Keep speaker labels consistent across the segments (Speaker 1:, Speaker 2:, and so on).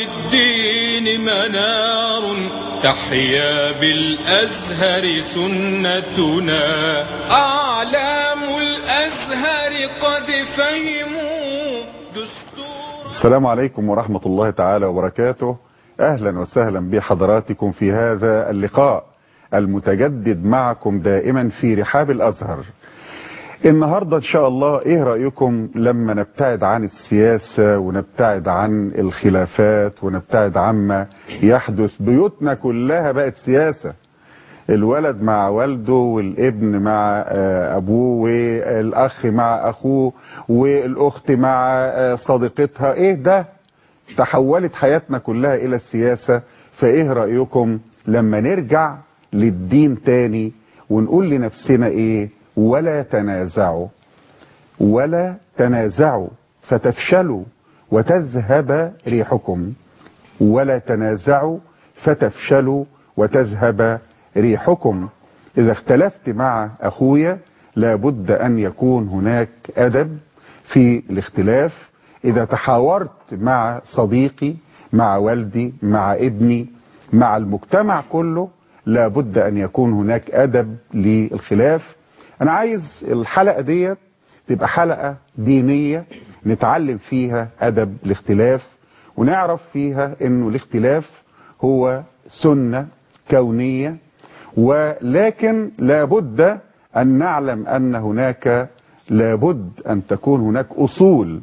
Speaker 1: الدين منار تحيا بالأزهر سنتنا أعلام الأزهر قد فهموا دستور
Speaker 2: السلام عليكم ورحمة الله تعالى وبركاته أهلا وسهلا بحضراتكم في هذا اللقاء المتجدد معكم دائما في رحاب الأزهر النهاردة إن شاء الله إيه رأيكم لما نبتعد عن السياسة ونبتعد عن الخلافات ونبتعد عما يحدث بيوتنا كلها بقت سياسة الولد مع والده والابن مع أبوه والأخ مع أخوه والأخت مع صديقتها إيه ده تحولت حياتنا كلها إلى السياسة فإيه رأيكم لما نرجع للدين تاني ونقول لنفسنا إيه ولا تنازعوا ولا تنازعوا فتفشلوا وتذهب ريحكم ولا تنازعوا فتفشلوا وتذهب ريحكم إذا اختلفت مع أخويا لابد أن يكون هناك أدب في الاختلاف إذا تحاورت مع صديقي مع والدي مع ابني مع المجتمع كله لابد أن يكون هناك أدب للخلاف أنا عايز الحلقة ديت تبقى حلقة دينية نتعلم فيها أدب الاختلاف ونعرف فيها أنه الاختلاف هو سنة كونية ولكن لابد أن نعلم أن هناك لابد أن تكون هناك أصول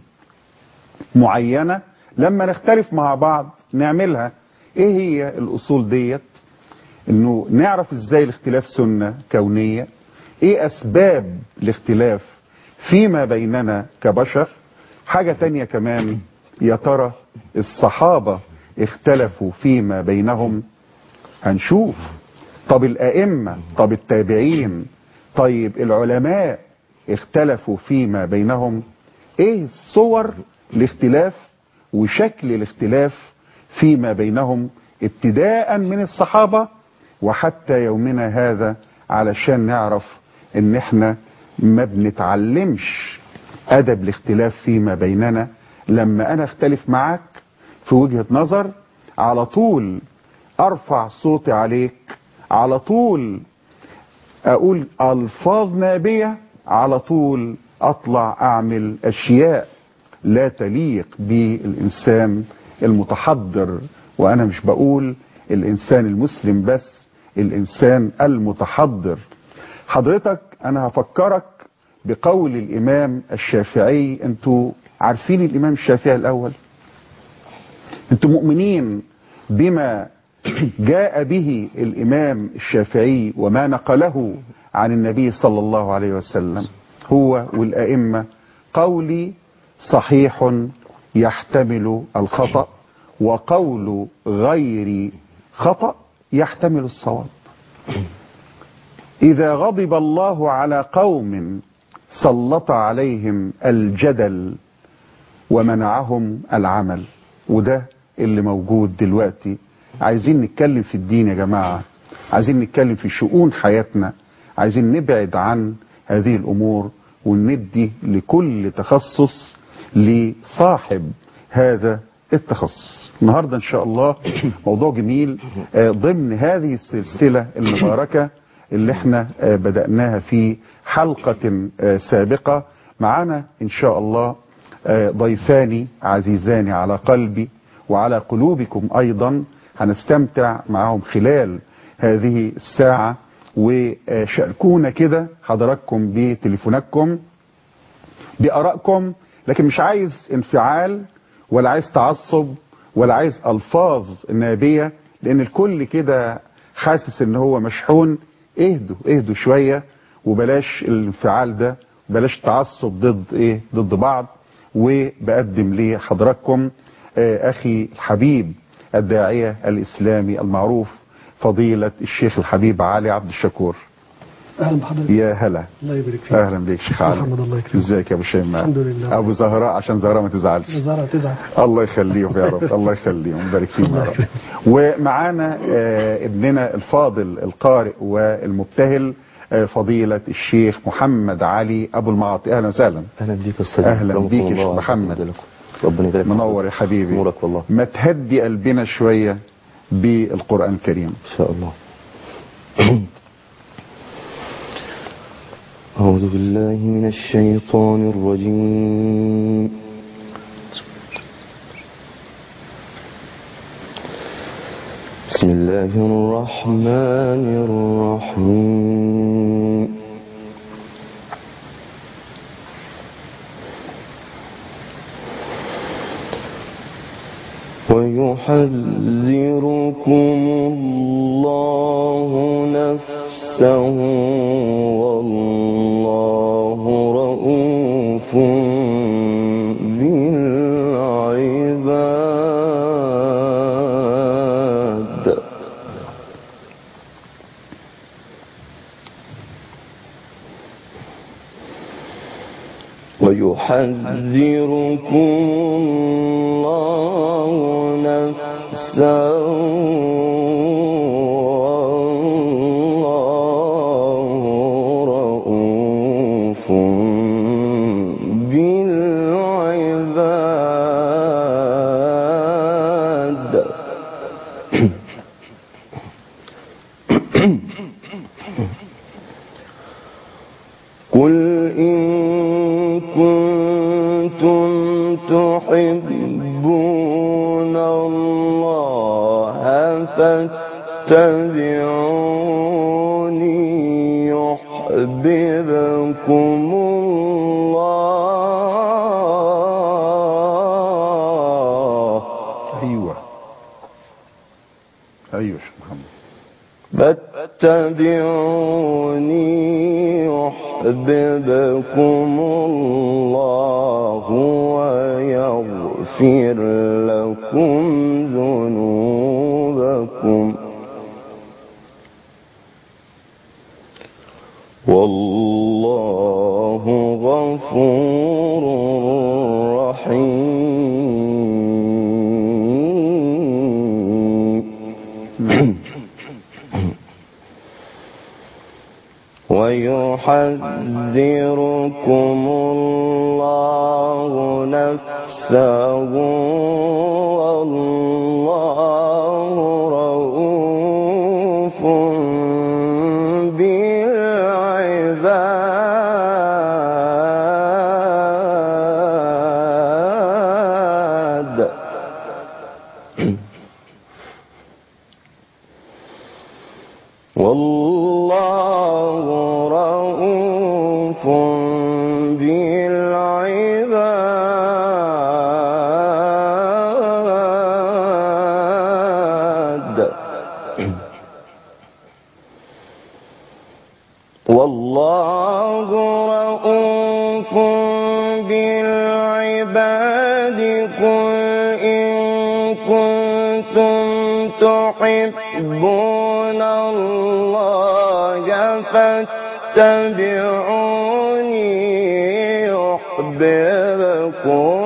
Speaker 2: معينة لما نختلف مع بعض نعملها ايه هي الاصول ديت انه نعرف ازاي الاختلاف سنة كونية ايه اسباب الاختلاف فيما بيننا كبشر حاجة تانية كمان يا ترى الصحابة اختلفوا فيما بينهم هنشوف طب الائمة طب التابعين طيب العلماء اختلفوا فيما بينهم ايه الصور الاختلاف وشكل الاختلاف فيما بينهم ابتداء من الصحابة وحتى يومنا هذا علشان نعرف ان احنا ما بنتعلمش ادب الاختلاف فيما بيننا لما انا اختلف معاك في وجهة نظر على طول ارفع صوتي عليك على طول اقول الفاظ نابية على طول اطلع اعمل اشياء لا تليق بالإنسان المتحضر وأنا مش بقول الإنسان المسلم بس الإنسان المتحضر حضرتك أنا هفكرك بقول الإمام الشافعي أنتوا عارفين الإمام الشافعي الأول أنتوا مؤمنين بما جاء به الإمام الشافعي وما نقله عن النبي صلى الله عليه وسلم هو والأئمة قولي صحيح يحتمل الخطأ وقول غير خطأ يحتمل الصواب إذا غضب الله على قوم سلط عليهم الجدل ومنعهم العمل وده اللي موجود دلوقتي عايزين نتكلم في الدين يا جماعة عايزين نتكلم في شؤون حياتنا عايزين نبعد عن هذه الأمور وندي لكل تخصص لصاحب هذا التخصص النهاردة إن شاء الله موضوع جميل ضمن هذه السلسلة المباركة اللي احنا بدأناها في حلقة سابقة معنا إن شاء الله ضيفان عزيزان على قلبي وعلى قلوبكم أيضا هنستمتع معهم خلال هذه الساعة وشاركونا كده حضراتكم بتليفوناتكم بآرائكم لكن مش عايز انفعال ولا عايز تعصب ولا عايز الفاظ نابية لان الكل كده حاسس ان هو مشحون اهدوا اهدوا شوية وبلاش الانفعال ده بلاش تعصب ضد ايه ضد بعض وبقدم لحضراتكم آه اخي الحبيب الداعية الاسلامي المعروف فضيلة الشيخ الحبيب علي عبد الشكور
Speaker 3: اهلا بحضرتك
Speaker 2: يا هلا
Speaker 3: الله يبارك فيك
Speaker 2: اهلا بيك شيخ علي
Speaker 3: محمد الله يكرمك
Speaker 2: ازيك يا ابو شيماء
Speaker 3: الحمد لله
Speaker 2: ابو زهراء عشان زهراء ما تزعلش
Speaker 3: زهرة تزعل
Speaker 2: الله يخليهم يا رب الله يخليهم بارك فيهم يا رب ومعانا آه، ابننا الفاضل القارئ والمبتهل آه، فضيلة الشيخ محمد علي ابو المعاطي اهلا وسهلا
Speaker 4: اهلا بيك يا استاذ
Speaker 2: أهلا
Speaker 4: أكرمكم
Speaker 2: بيك يا
Speaker 4: الله
Speaker 2: شيخ محمد.
Speaker 4: ويبارك لكم.
Speaker 3: ربنا يبارك فيك.
Speaker 2: منور يا حبيبي
Speaker 3: نورك والله
Speaker 2: ما تهدي قلبنا شوية بالقرآن الكريم
Speaker 3: إن شاء الله أعوذ بالله من الشيطان الرجيم بسم الله الرحمن الرحيم ويحذركم الله نفسه والله رؤوف بالعباد ويحذركم الله نفسه والله رؤوف بالعباد قل إن كنتم تحبون الله فاتبعوني يحببكم الله
Speaker 2: أيوة أيوة يا شيخ محمد
Speaker 3: فاتبعوني يحببكم الله ويغفر لكم ذنوبكم والله غفور رحيم ويحذركم الله نفسه والله رؤوف بالعباد والله رؤوف بالعباد والله رؤوف بالعباد قل إن كنتم تحبون الله فاتبعوني يحببكم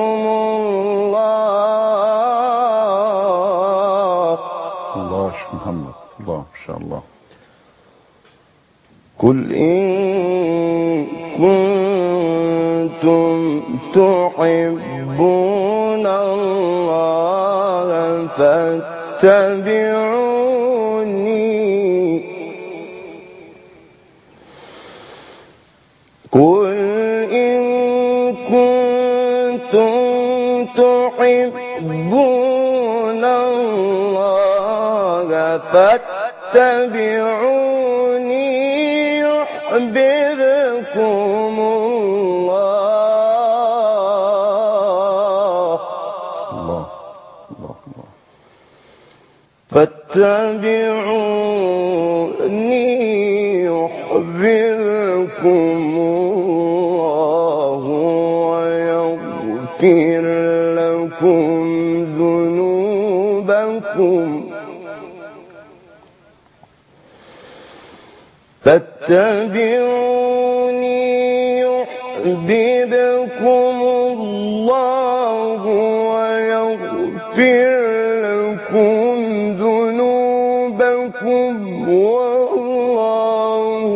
Speaker 3: الله
Speaker 2: الله يا شيخ محمد الله ما شاء الله
Speaker 3: قل إن كنتم تحبون الله فاتبعوني قل إن كنتم تحبون الله فاتبعوني يحببكم الله
Speaker 2: الله الله الله
Speaker 3: فاتبعوني يحببكم الله ويغفر لكم ذنوبكم فاتبعوني يحببكم الله ويغفر لكم ذنوبكم والله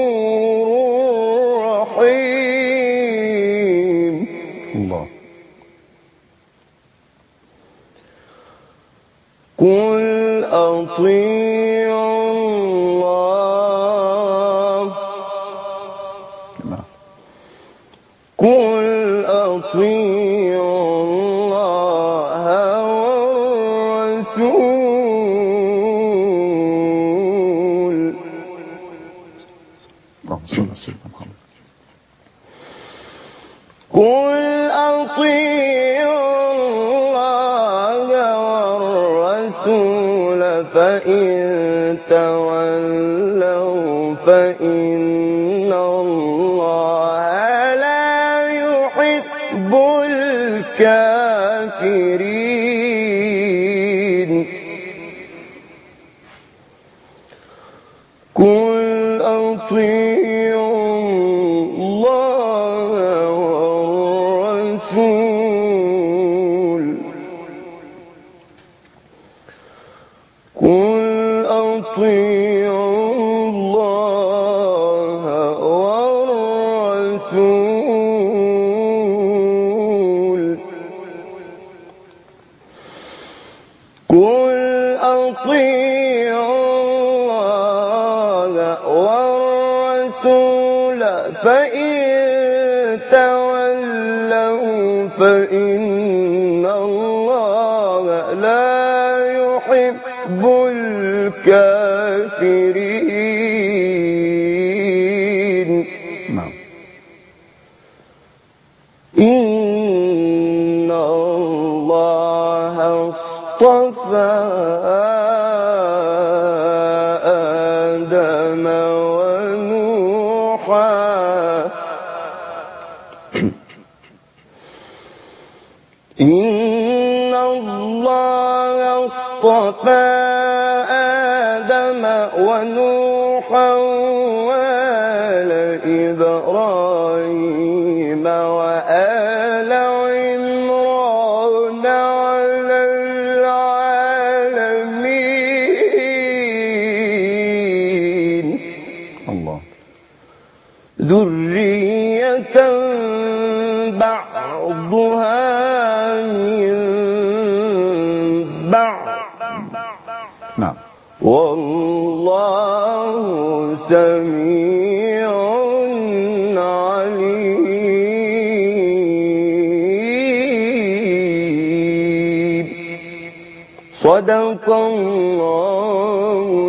Speaker 3: غفور رحيم
Speaker 2: الله
Speaker 3: قل أطيعوا الله
Speaker 2: نعم.
Speaker 3: قل أطيعوا الله والرسول
Speaker 2: اللهم صل على سيدنا محمد
Speaker 3: قل أطيعوا الله والرسول فإن تولوا فإن الله لا يحب الكافرين قل أطيعوا الله والرسول قل أطيعوا الله والرسول قل أطيعوا الله والرسول فإن تولوا فإن الله لا يحب الكافرين
Speaker 2: نعم
Speaker 3: إن الله اصطفى آدم ونوحا إن الله اصطفى آدم ونوحا وآل إبراهيم وآل عمران على العالمين
Speaker 2: الله
Speaker 3: ذرية بعضها من بعض
Speaker 2: نعم
Speaker 3: والله سميع عليم صدق الله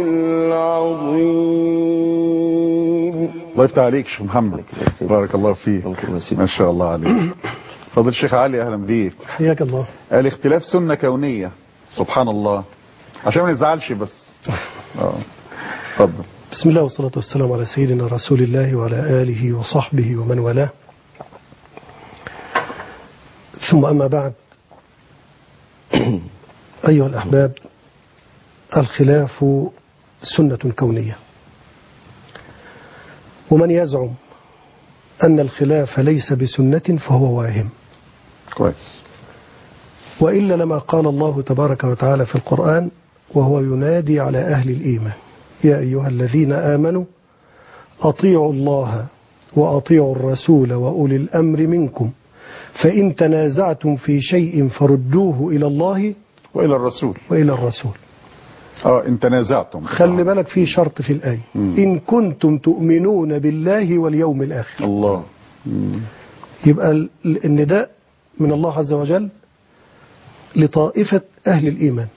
Speaker 3: العظيم
Speaker 2: الله يفتح عليك شيخ محمد بارك الله فيك ما شاء الله عليك فضل الشيخ علي اهلا بيك
Speaker 4: حياك الله
Speaker 2: الاختلاف سنة كونية سبحان الله عشان ما نزعلش بس اه اتفضل
Speaker 4: بسم الله والصلاة والسلام على سيدنا رسول الله وعلى آله وصحبه ومن والاه ثم أما بعد أيها الأحباب الخلاف سنة كونية ومن يزعم أن الخلاف ليس بسنة فهو واهم
Speaker 2: كويس
Speaker 4: وإلا لما قال الله تبارك وتعالى في القرآن وهو ينادي على أهل الإيمان يا أيها الذين آمنوا أطيعوا الله وأطيعوا الرسول وأولي الأمر منكم فإن تنازعتم في شيء فردوه إلى الله
Speaker 2: والى الرسول
Speaker 4: وإلى الرسول
Speaker 2: اه ان تنازعتم
Speaker 4: خلي بالك في شرط في الآية
Speaker 2: مم.
Speaker 4: إن كنتم تؤمنون بالله واليوم الآخر
Speaker 2: الله مم.
Speaker 4: يبقى ال- النداء من الله عز وجل لطائفة أهل الإيمان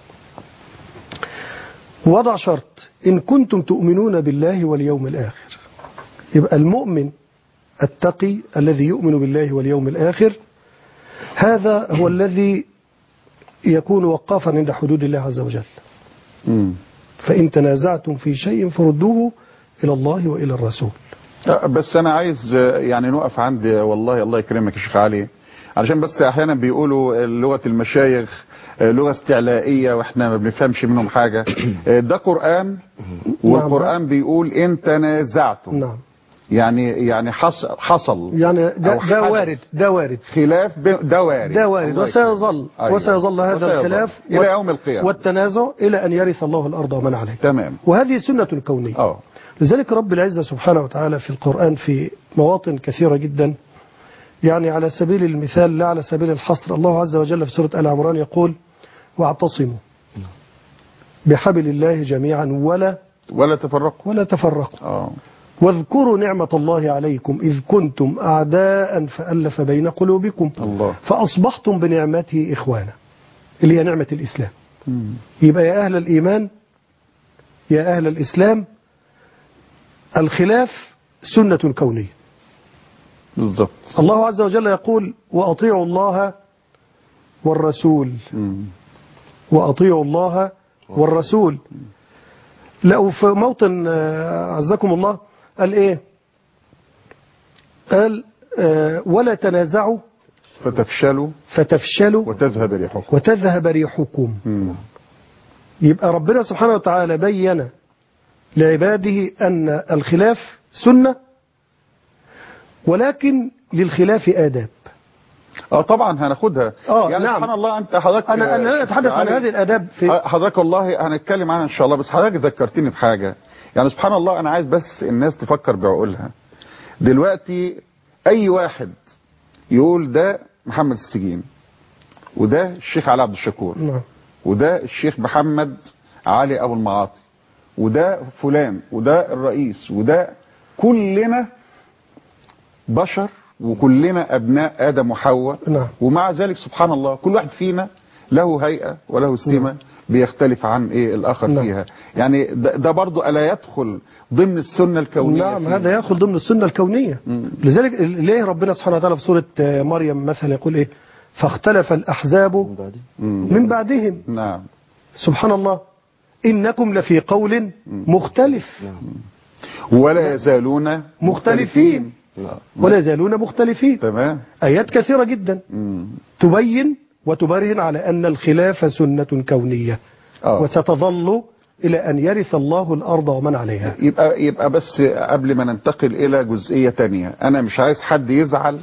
Speaker 4: وضع شرط إن كنتم تؤمنون بالله واليوم الآخر يبقى المؤمن التقي الذي يؤمن بالله واليوم الآخر هذا هو الذي يكون وقافا عند حدود الله عز وجل
Speaker 2: مم.
Speaker 4: فإن تنازعتم في شيء فردوه إلى الله وإلى الرسول
Speaker 2: آه، بس انا عايز آه، يعني نقف عند آه، والله الله يكرمك يا شيخ علي علشان بس احيانا بيقولوا آه، لغه المشايخ آه، لغه استعلائيه واحنا ما بنفهمش منهم حاجه آه، ده قران والقران بيقول ان تنازعتم
Speaker 4: نعم
Speaker 2: يعني يعني حصل حصل
Speaker 4: يعني
Speaker 2: أو
Speaker 4: ده, ده
Speaker 2: حدث
Speaker 4: وارد ده وارد
Speaker 2: خلاف ب- ده وارد
Speaker 4: ده وارد
Speaker 2: الله
Speaker 4: وسيظل
Speaker 2: يكرمك. أيوة.
Speaker 4: وسيظل هذا
Speaker 2: وسيظل.
Speaker 4: الخلاف
Speaker 2: الى
Speaker 4: وال-
Speaker 2: يوم القيامه
Speaker 4: والتنازع إلى أن يرث الله الأرض ومن عليها
Speaker 2: تمام
Speaker 4: وهذه سنة كونية
Speaker 2: اه
Speaker 4: لذلك رب العزة سبحانه وتعالى في القرآن في مواطن كثيرة جدا يعني على سبيل المثال لا على سبيل الحصر الله عز وجل في سورة آل عمران يقول واعتصموا بحبل الله جميعا ولا
Speaker 2: ولا تفرقوا
Speaker 4: ولا تفرقوا
Speaker 2: اه
Speaker 4: واذكروا نعمة الله عليكم إذ كنتم أعداء فألف بين قلوبكم
Speaker 2: الله
Speaker 4: فأصبحتم بنعمته إخوانا اللي هي نعمة الإسلام
Speaker 2: مم.
Speaker 4: يبقى يا أهل الإيمان يا أهل الإسلام الخلاف سنة كونية
Speaker 2: بالظبط
Speaker 4: الله عز وجل يقول وأطيعوا الله والرسول
Speaker 2: مم.
Speaker 4: وأطيعوا الله والرسول لو في موطن آه، عزكم الله قال إيه قال آه، ولا تنازعوا
Speaker 2: فتفشلوا
Speaker 4: فتفشلوا
Speaker 2: وتذهب ريحكم
Speaker 4: وتذهب ريحكم
Speaker 2: مم.
Speaker 4: يبقى ربنا سبحانه وتعالى بين لعباده أن الخلاف سنة ولكن للخلاف آداب
Speaker 2: اه طبعا هناخدها
Speaker 4: آه،
Speaker 2: يعني
Speaker 4: نعم.
Speaker 2: سبحان الله انت حضرتك
Speaker 4: أنا أنا لا أتحدث عن
Speaker 2: يعني
Speaker 4: هذه الآداب في
Speaker 2: حضرتك والله هنتكلم عنها ان شاء الله بس حضرتك ذكرتني بحاجه يعني سبحان الله انا عايز بس الناس تفكر بعقولها دلوقتي اي واحد يقول ده محمد السجين وده الشيخ علي عبد الشكور
Speaker 4: نعم
Speaker 2: وده الشيخ محمد علي ابو المعاطي وده فلان وده الرئيس وده كلنا بشر وكلنا ابناء ادم وحواء
Speaker 4: نعم.
Speaker 2: ومع ذلك سبحان الله كل واحد فينا له هيئه وله سمه بيختلف عن ايه الاخر
Speaker 4: نعم.
Speaker 2: فيها يعني ده, ده برضو الا يدخل ضمن السنه الكونيه
Speaker 4: نعم
Speaker 2: فيه.
Speaker 4: هذا يدخل ضمن السنة الكونية
Speaker 2: مم.
Speaker 4: لذلك ليه ربنا سبحانه وتعالى في سورة آه، مريم مثلا يقول إيه فاختلف الأحزاب
Speaker 2: مم.
Speaker 4: من بعدهم
Speaker 2: نعم
Speaker 4: سبحان الله إنكم لفي قول مختلف
Speaker 2: ولا يزالون
Speaker 4: مختلفين. ولا يزالون مختلفين
Speaker 2: تمام
Speaker 4: آيات كثيرة جدا
Speaker 2: مم.
Speaker 4: تبين وتبرهن على أن الخلاف سنة كونية
Speaker 2: اه
Speaker 4: وستظل إلى أن يرث الله الأرض ومن عليها
Speaker 2: يبقى يبقى بس قبل ما ننتقل الى جزئيه تانية انا مش عايز حد يزعل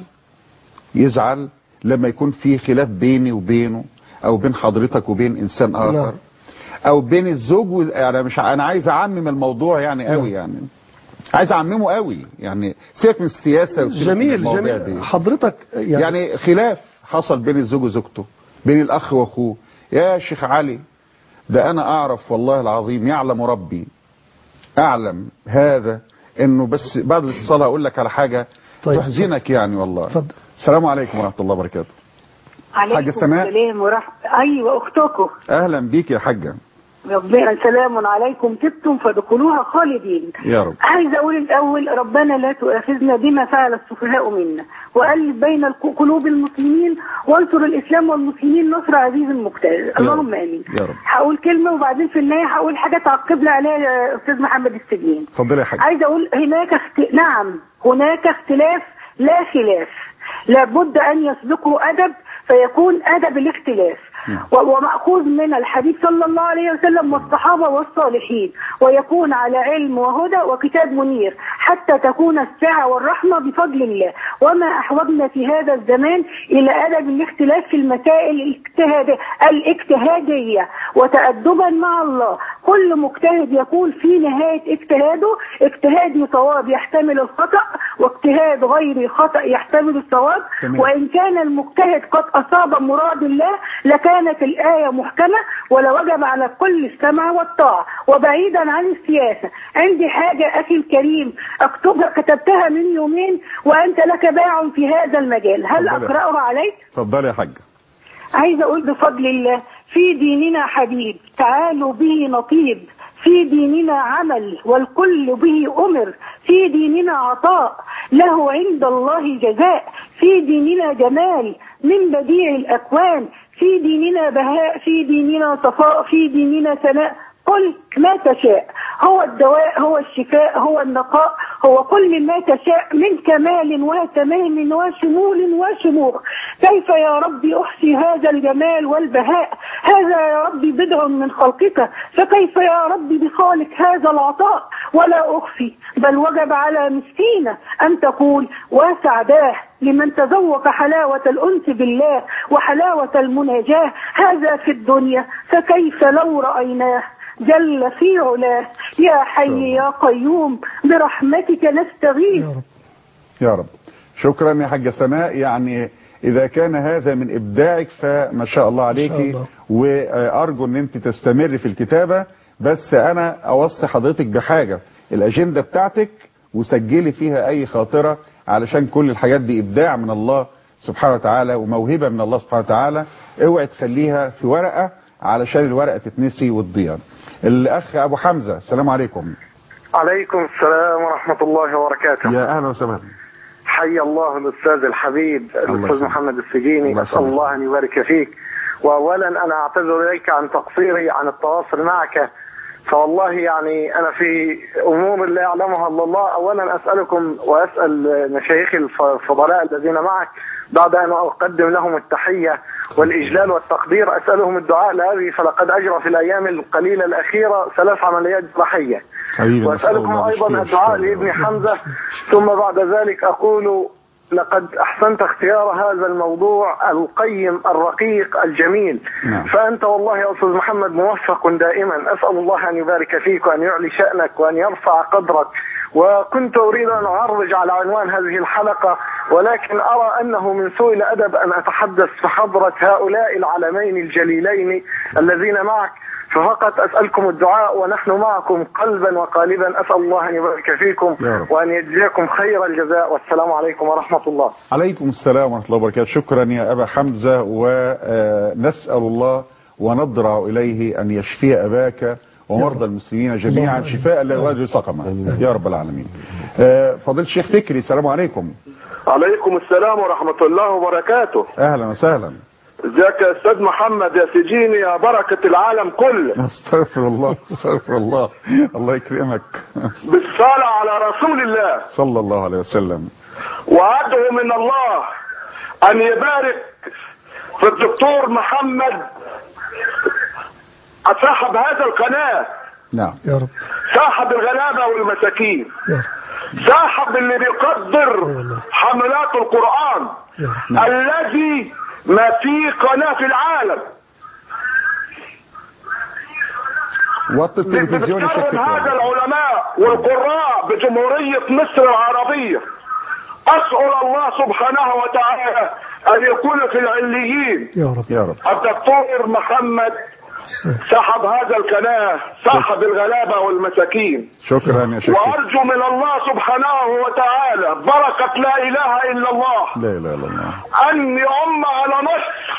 Speaker 2: يزعل لما يكون في خلاف بيني وبينه او بين حضرتك وبين انسان اخر
Speaker 4: نعم.
Speaker 2: او بين الزوج و... يعني مش ع- انا عايز اعمم الموضوع يعني قوي يعني عايز اعممه قوي يعني سيبك من السياسه وسيبك من
Speaker 4: جميل
Speaker 2: المواضيع
Speaker 4: جميل
Speaker 2: دي.
Speaker 4: حضرتك يعني,
Speaker 2: يعني خلاف حصل بين الزوج وزوجته بين الاخ واخوه يا شيخ علي ده انا اعرف والله العظيم يعلم ربي اعلم هذا انه بس بعد الاتصال هقول لك على حاجه
Speaker 4: طيب.
Speaker 2: تحزنك يعني والله
Speaker 4: اتفضل.
Speaker 2: السلام عليكم ورحمه الله وبركاته
Speaker 5: عليكم
Speaker 2: حاجة سناء؟
Speaker 5: السلام ورحمة أيوة أختكم
Speaker 2: اهلا بيك يا حاجه
Speaker 5: ربنا سلام عليكم تبتم فادخلوها خالدين
Speaker 2: يا رب
Speaker 5: عايز أقول الأول ربنا لا تؤاخذنا بما فعل السفهاء منا وألف بين الق- قلوب المسلمين وانصر الإسلام والمسلمين نصر عزيز مقتدر اللهم آمين
Speaker 2: يا رب.
Speaker 5: هقول كلمة وبعدين في النهاية هقول حاجة تعقب لي عليها يا أستاذ محمد السجين
Speaker 2: اتفضلي يا حاجه
Speaker 5: عايز اقول هناك اخت... نعم هناك اختلاف لا خلاف لابد ان يسبقه ادب فيكون ادب الاختلاف و... وماخوذ من الحديث صلى الله عليه وسلم والصحابه والصالحين ويكون على علم وهدى وكتاب منير حتى تكون السعه والرحمه بفضل الله وما احوجنا في هذا الزمان الى ادب الاختلاف في المسائل الاجتهاد... الاجتهاديه وتادبا مع الله كل مجتهد يقول في نهايه اجتهاده اجتهادي صواب يحتمل الخطا واجتهاد غيري خطا يحتمل الصواب
Speaker 2: تمام.
Speaker 5: وان كان المجتهد قد اصاب مراد الله لكانت الايه محكمه ولوجب على الكل السمع والطاعه وبعيدا عن السياسه عندي حاجه اخي الكريم اكتبها كتبتها من يومين وانت لك باع في هذا المجال هل
Speaker 2: اتفضلي.
Speaker 5: اقراها عليك
Speaker 2: اتفضلي يا حاجه
Speaker 5: عايزه اقول بفضل الله في ديننا حبيب تعالوا به نطيب في ديننا عمل والكل به امر في ديننا عطاء له عند الله جزاء في ديننا جمال من بديع الاكوان في ديننا بهاء في ديننا صفاء في ديننا ثناء قل ما تشاء هو الدواء هو الشفاء هو النقاء هو كل ما تشاء من كمال وتمام وشمول وشموخ كيف يا ربي أحصي هذا الجمال والبهاء هذا يا ربي بدع من خلقك فكيف يا ربي بخالق هذا العطاء ولا أخفي بل وجب على مسكينة أن تقول وسعداه لمن تذوق حلاوة الأنس بالله وحلاوة المناجاة هذا في الدنيا فكيف لو رأيناه جل في علاه يا حي يا قيوم برحمتك نستغيث
Speaker 4: يا رب
Speaker 2: يا رب شكرا يا حاجة سناء يعني إذا كان هذا من إبداعك فما شاء الله عليك
Speaker 4: الله.
Speaker 2: وأرجو أن أنت تستمر في الكتابة بس انا اوصي حضرتك بحاجه الاجنده بتاعتك وسجلي فيها اي خاطره علشان كل الحاجات دي ابداع من الله سبحانه وتعالى وموهبه من الله سبحانه وتعالى اوعي تخليها في ورقه علشان الورقه تتنسي وتضيع الاخ ابو حمزه السلام عليكم
Speaker 6: عليكم السلام ورحمة الله وبركاته
Speaker 2: يا اهلا وسهلا
Speaker 6: حي الله الأستاذ الحبيب الأستاذ
Speaker 2: يسلمك.
Speaker 6: محمد السجيني
Speaker 2: الله
Speaker 6: أسأل
Speaker 2: يسلمك.
Speaker 6: الله أن يبارك فيك وأولا أنا أعتذر إليك عن تقصيري عن التواصل معك فوالله يعني أنا في أمور لا يعلمها إلا الله أولا أسألكم وأسأل مشايخي الف- الفضلاء الذين معك بعد أن أقدم لهم التحية والإجلال والتقدير أسألهم الدعاء لأبي فلقد أجرى في الأيام القليلة الأخيرة ثلاث عمليات جراحية
Speaker 2: حبيبي نسأل
Speaker 6: وأسألكم
Speaker 2: الله
Speaker 6: أيضا
Speaker 2: بالشفاء
Speaker 6: الدعاء
Speaker 2: والشفاء.
Speaker 6: لابن حمزة ثم بعد ذلك أقول لقد أحسنت اختيار هذا الموضوع القيم الرقيق الجميل
Speaker 2: نعم.
Speaker 6: فأنت والله يا أستاذ محمد موفق دائما أسأل الله أن يبارك فيك وأن يعلي شأنك وأن يرفع قدرك وكنت أريد أن أعرج على عنوان هذه الحلقة ولكن أرى أنه من سوء الأدب أن أتحدث في حضرة هؤلاء العلمين الجليلين الذين معك ففقط أسألكم الدعاء ونحن معكم قلبا وقالبا أسأل الله أن يبارك فيكم
Speaker 2: يا رب.
Speaker 6: وأن يجزيكم خير الجزاء والسلام عليكم ورحمة الله
Speaker 2: عليكم السلام ورحمة الله وبركاته شكرا يا أبا حمزة ونسأل الله ونضرع إليه أن يشفي أباك ومرضى المسلمين جميعا
Speaker 4: اللهم
Speaker 2: شفاء لا يغادر سقما يا رب العالمين آه، فضيلة الشيخ فكري السلام عليكم
Speaker 7: عليكم السلام ورحمة الله وبركاته
Speaker 2: أهلا وسهلا
Speaker 7: ازيك يا استاذ محمد يا سجيني يا بركة العالم كله
Speaker 2: استغفر الله استغفر الله الله يكرمك
Speaker 7: بالصلاة على رسول الله
Speaker 2: صلى الله عليه وسلم
Speaker 7: وأدعو من الله أن يبارك في الدكتور محمد صاحب هذا القناة
Speaker 2: نعم
Speaker 4: يا رب
Speaker 7: صاحب الغلابة والمساكين
Speaker 4: يا رب
Speaker 7: صاحب اللي بيقدر
Speaker 4: والله.
Speaker 7: حملات القرآن
Speaker 4: يا رب
Speaker 2: نعم.
Speaker 7: الذي ما في قناة في العالم
Speaker 2: وطي التلفزيون يا شيخ
Speaker 7: بتكرم هذا
Speaker 2: فكري
Speaker 7: العلماء والقراء بجمهورية مصر العربية أسأل الله سبحانه وتعالى أن يكون في العليين
Speaker 4: يا رب
Speaker 2: يا رب
Speaker 7: الدكتور محمد صاحب هذا القناة صاحب الغلابة والمساكين
Speaker 2: شكرا يا شيخ فكري
Speaker 7: وأرجو من الله سبحانه وتعالى بركة لا إله إلا الله
Speaker 2: لا إله إلا الله
Speaker 7: أن يعم على مصر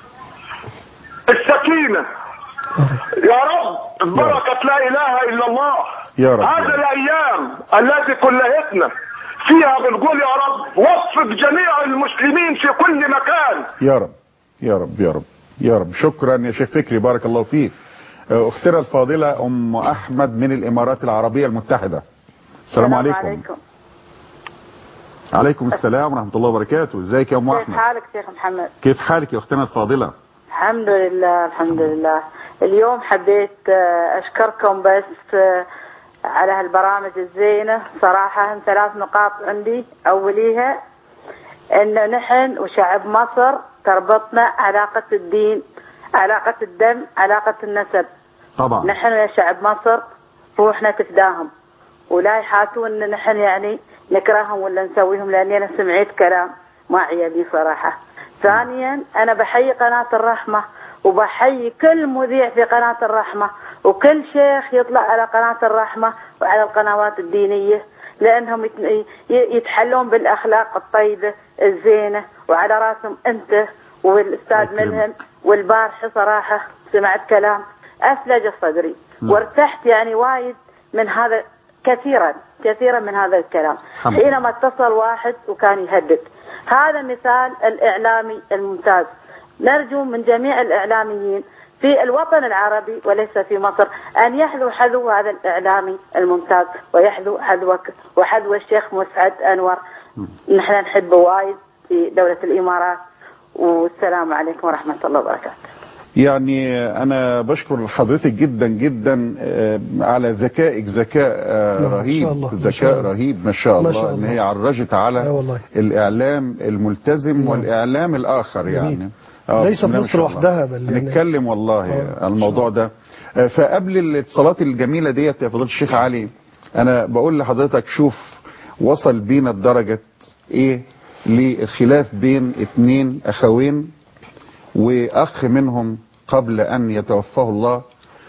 Speaker 7: السكينة يا رب بركة لا إله إلا الله
Speaker 2: يا رب.
Speaker 7: هذه الأيام التي كليتنا فيها بنقول يا رب وفق جميع المسلمين في كل مكان
Speaker 2: يا رب يا رب يا رب يا رب شكرا يا شيخ فكري بارك الله فيك آه، اختنا الفاضلة ام احمد من الامارات العربية المتحدة السلام عليكم
Speaker 8: عليكم
Speaker 2: عليكم السلام ورحمة الله وبركاته ازيك يا ام
Speaker 8: كيف
Speaker 2: احمد
Speaker 8: حالك شيخ محمد
Speaker 2: كيف حالك يا اختنا الفاضلة
Speaker 8: الحمد لله الحمد لله اليوم حبيت آه، أشكركم بس آه، على هالبرامج الزينة صراحة هم ثلاث نقاط عندي أوليها أنه نحن وشعب مصر تربطنا علاقة الدين علاقة الدم علاقة النسب
Speaker 2: طبعا
Speaker 8: نحن يا شعب مصر روحنا تفداهم ولا يحاتون ان نحن يعني نكرههم ولا نسويهم لاني انا سمعت كلام ما عيبي صراحه. ثانيا انا بحيي قناه الرحمه وبحيي كل مذيع في قناه الرحمه وكل شيخ يطلع على قناه الرحمه وعلى القنوات الدينيه لانهم يت- ي- يتحلون بالاخلاق الطيبه الزينه وعلى راسهم انت والاستاذ
Speaker 2: الله يكرمك.
Speaker 8: ملهم والبارحه صراحه سمعت كلام افلج صدري وارتحت يعني وايد من هذا كثيرا كثيرا من هذا الكلام
Speaker 2: الحمد لله.
Speaker 8: حينما اتصل واحد وكان يهدد هذا مثال الاعلامي الممتاز نرجو من جميع الاعلاميين في الوطن العربي وليس في مصر ان يحذو حذو هذا الاعلامي الممتاز ويحذو حذوك وحذو الشيخ مسعد انور نحن نحبه وايد في دوله الامارات والسلام عليكم ورحمه الله وبركاته
Speaker 2: يعني انا بشكر حضرتك جدا جدا آه، على ذكائك ذكاء آه،
Speaker 4: نعم، ما
Speaker 2: رهيب
Speaker 4: شاء الله، ما شاء
Speaker 2: ذكاء
Speaker 4: الله.
Speaker 2: رهيب ما شاء
Speaker 4: ما
Speaker 2: الله
Speaker 4: شاء
Speaker 2: ان
Speaker 4: الله.
Speaker 2: هي عرجت على
Speaker 4: آه والله.
Speaker 2: الاعلام الملتزم
Speaker 4: نعم.
Speaker 2: والاعلام الاخر
Speaker 4: جميل.
Speaker 2: يعني آه،
Speaker 4: ليس
Speaker 2: بسم الله
Speaker 4: في
Speaker 2: ما شاء
Speaker 4: مصر
Speaker 2: الله.
Speaker 4: وحدها بل يعني-
Speaker 2: هنتكلم والله
Speaker 4: آه،
Speaker 2: على الموضوع ده آه، فقبل الاتصالات الجميله ديت يا فضيله الشيخ علي انا بقول لحضرتك شوف وصل بينا الدرجه ايه للخلاف بين اتنين اخوين واخ منهم قبل ان يتوفاه الله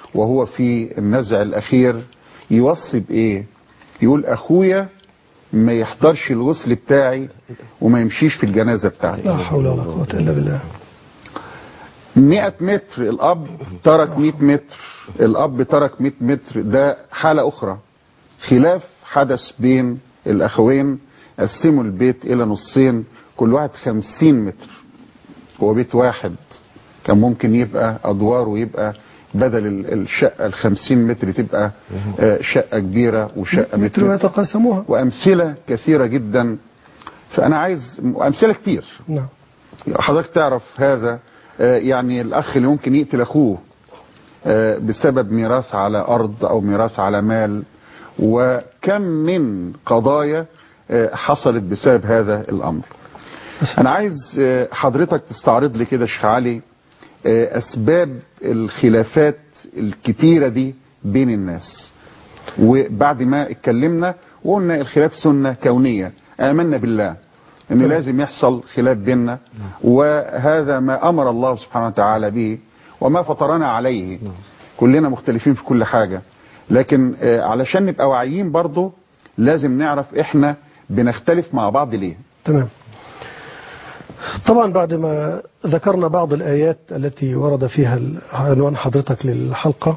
Speaker 2: وهو في النزع الأخير يوصي بإيه يقول أخويا ما يحضرش الغسل بتاعي وما يمشيش في الجنازة بتاعتي
Speaker 4: لا حول ولا قوة إلا بالله
Speaker 2: 100 متر الأب ترك 100 متر الأب ترك 100 متر ده حالة أخرى خلاف حدث بين الأخوين قسموا البيت إلى نصين كل واحد 50 متر هو بيت واحد كان ممكن يبقى أدواره يبقى بدل ال- الشقة ال 50 متر تبقى آه، شقة كبيرة وشقة
Speaker 4: متر
Speaker 2: متر
Speaker 4: ويتقاسموها
Speaker 2: وأمثلة كثيرة جدا فأنا عايز أمثلة كتير
Speaker 4: نعم
Speaker 2: حضرتك تعرف هذا آه، يعني الأخ اللي ممكن يقتل أخوه آه، بسبب ميراث على أرض أو ميراث على مال وكم من قضايا آه، حصلت بسبب هذا الأمر أنا عايز آه، حضرتك تستعرض لي كده شيخ علي آه، أسباب الخلافات الكتيرة دي بين الناس وبعد ما اتكلمنا وقلنا الخلاف سنة كونية آمنا بالله ان لازم يحصل خلاف بيننا وهذا ما امر الله سبحانه وتعالى به وما فطرنا عليه كلنا مختلفين في كل حاجة لكن آه، علشان نبقى واعيين برضه لازم نعرف احنا بنختلف مع بعض ليه
Speaker 4: تمام طبعا بعد ما ذكرنا بعض الآيات التي ورد فيها عنوان حضرتك للحلقة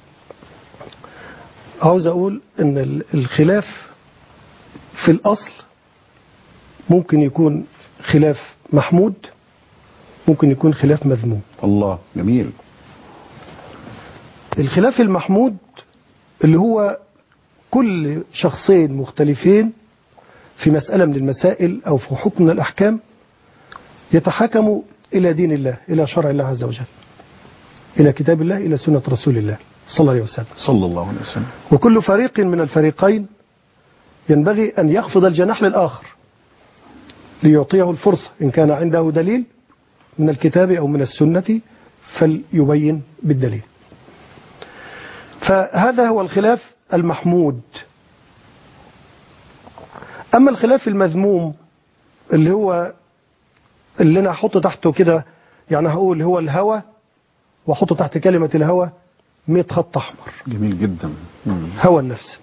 Speaker 4: عاوز أقول أن ال- الخلاف في الأصل ممكن يكون خلاف محمود ممكن يكون خلاف مذموم
Speaker 2: الله جميل
Speaker 4: الخلاف المحمود اللي هو كل شخصين مختلفين في مسألة من المسائل أو في حكم من الأحكام يتحكموا إلى دين الله إلى شرع الله عز وجل إلى كتاب الله إلى سنة رسول الله صلى الله عليه وسلم
Speaker 2: صلى الله عليه وسلم
Speaker 4: وكل فريق من الفريقين ينبغي أن يخفض الجناح للآخر ليعطيه الفرصة إن كان عنده دليل من الكتاب أو من السنة فليبين بالدليل فهذا هو الخلاف المحمود أما الخلاف المذموم اللي هو اللي أنا أحط تحته كده يعني هقول هو الهوى وأحط تحت كلمة الهوى 100 خط أحمر
Speaker 2: جميل جدا مم.
Speaker 4: هوى النفس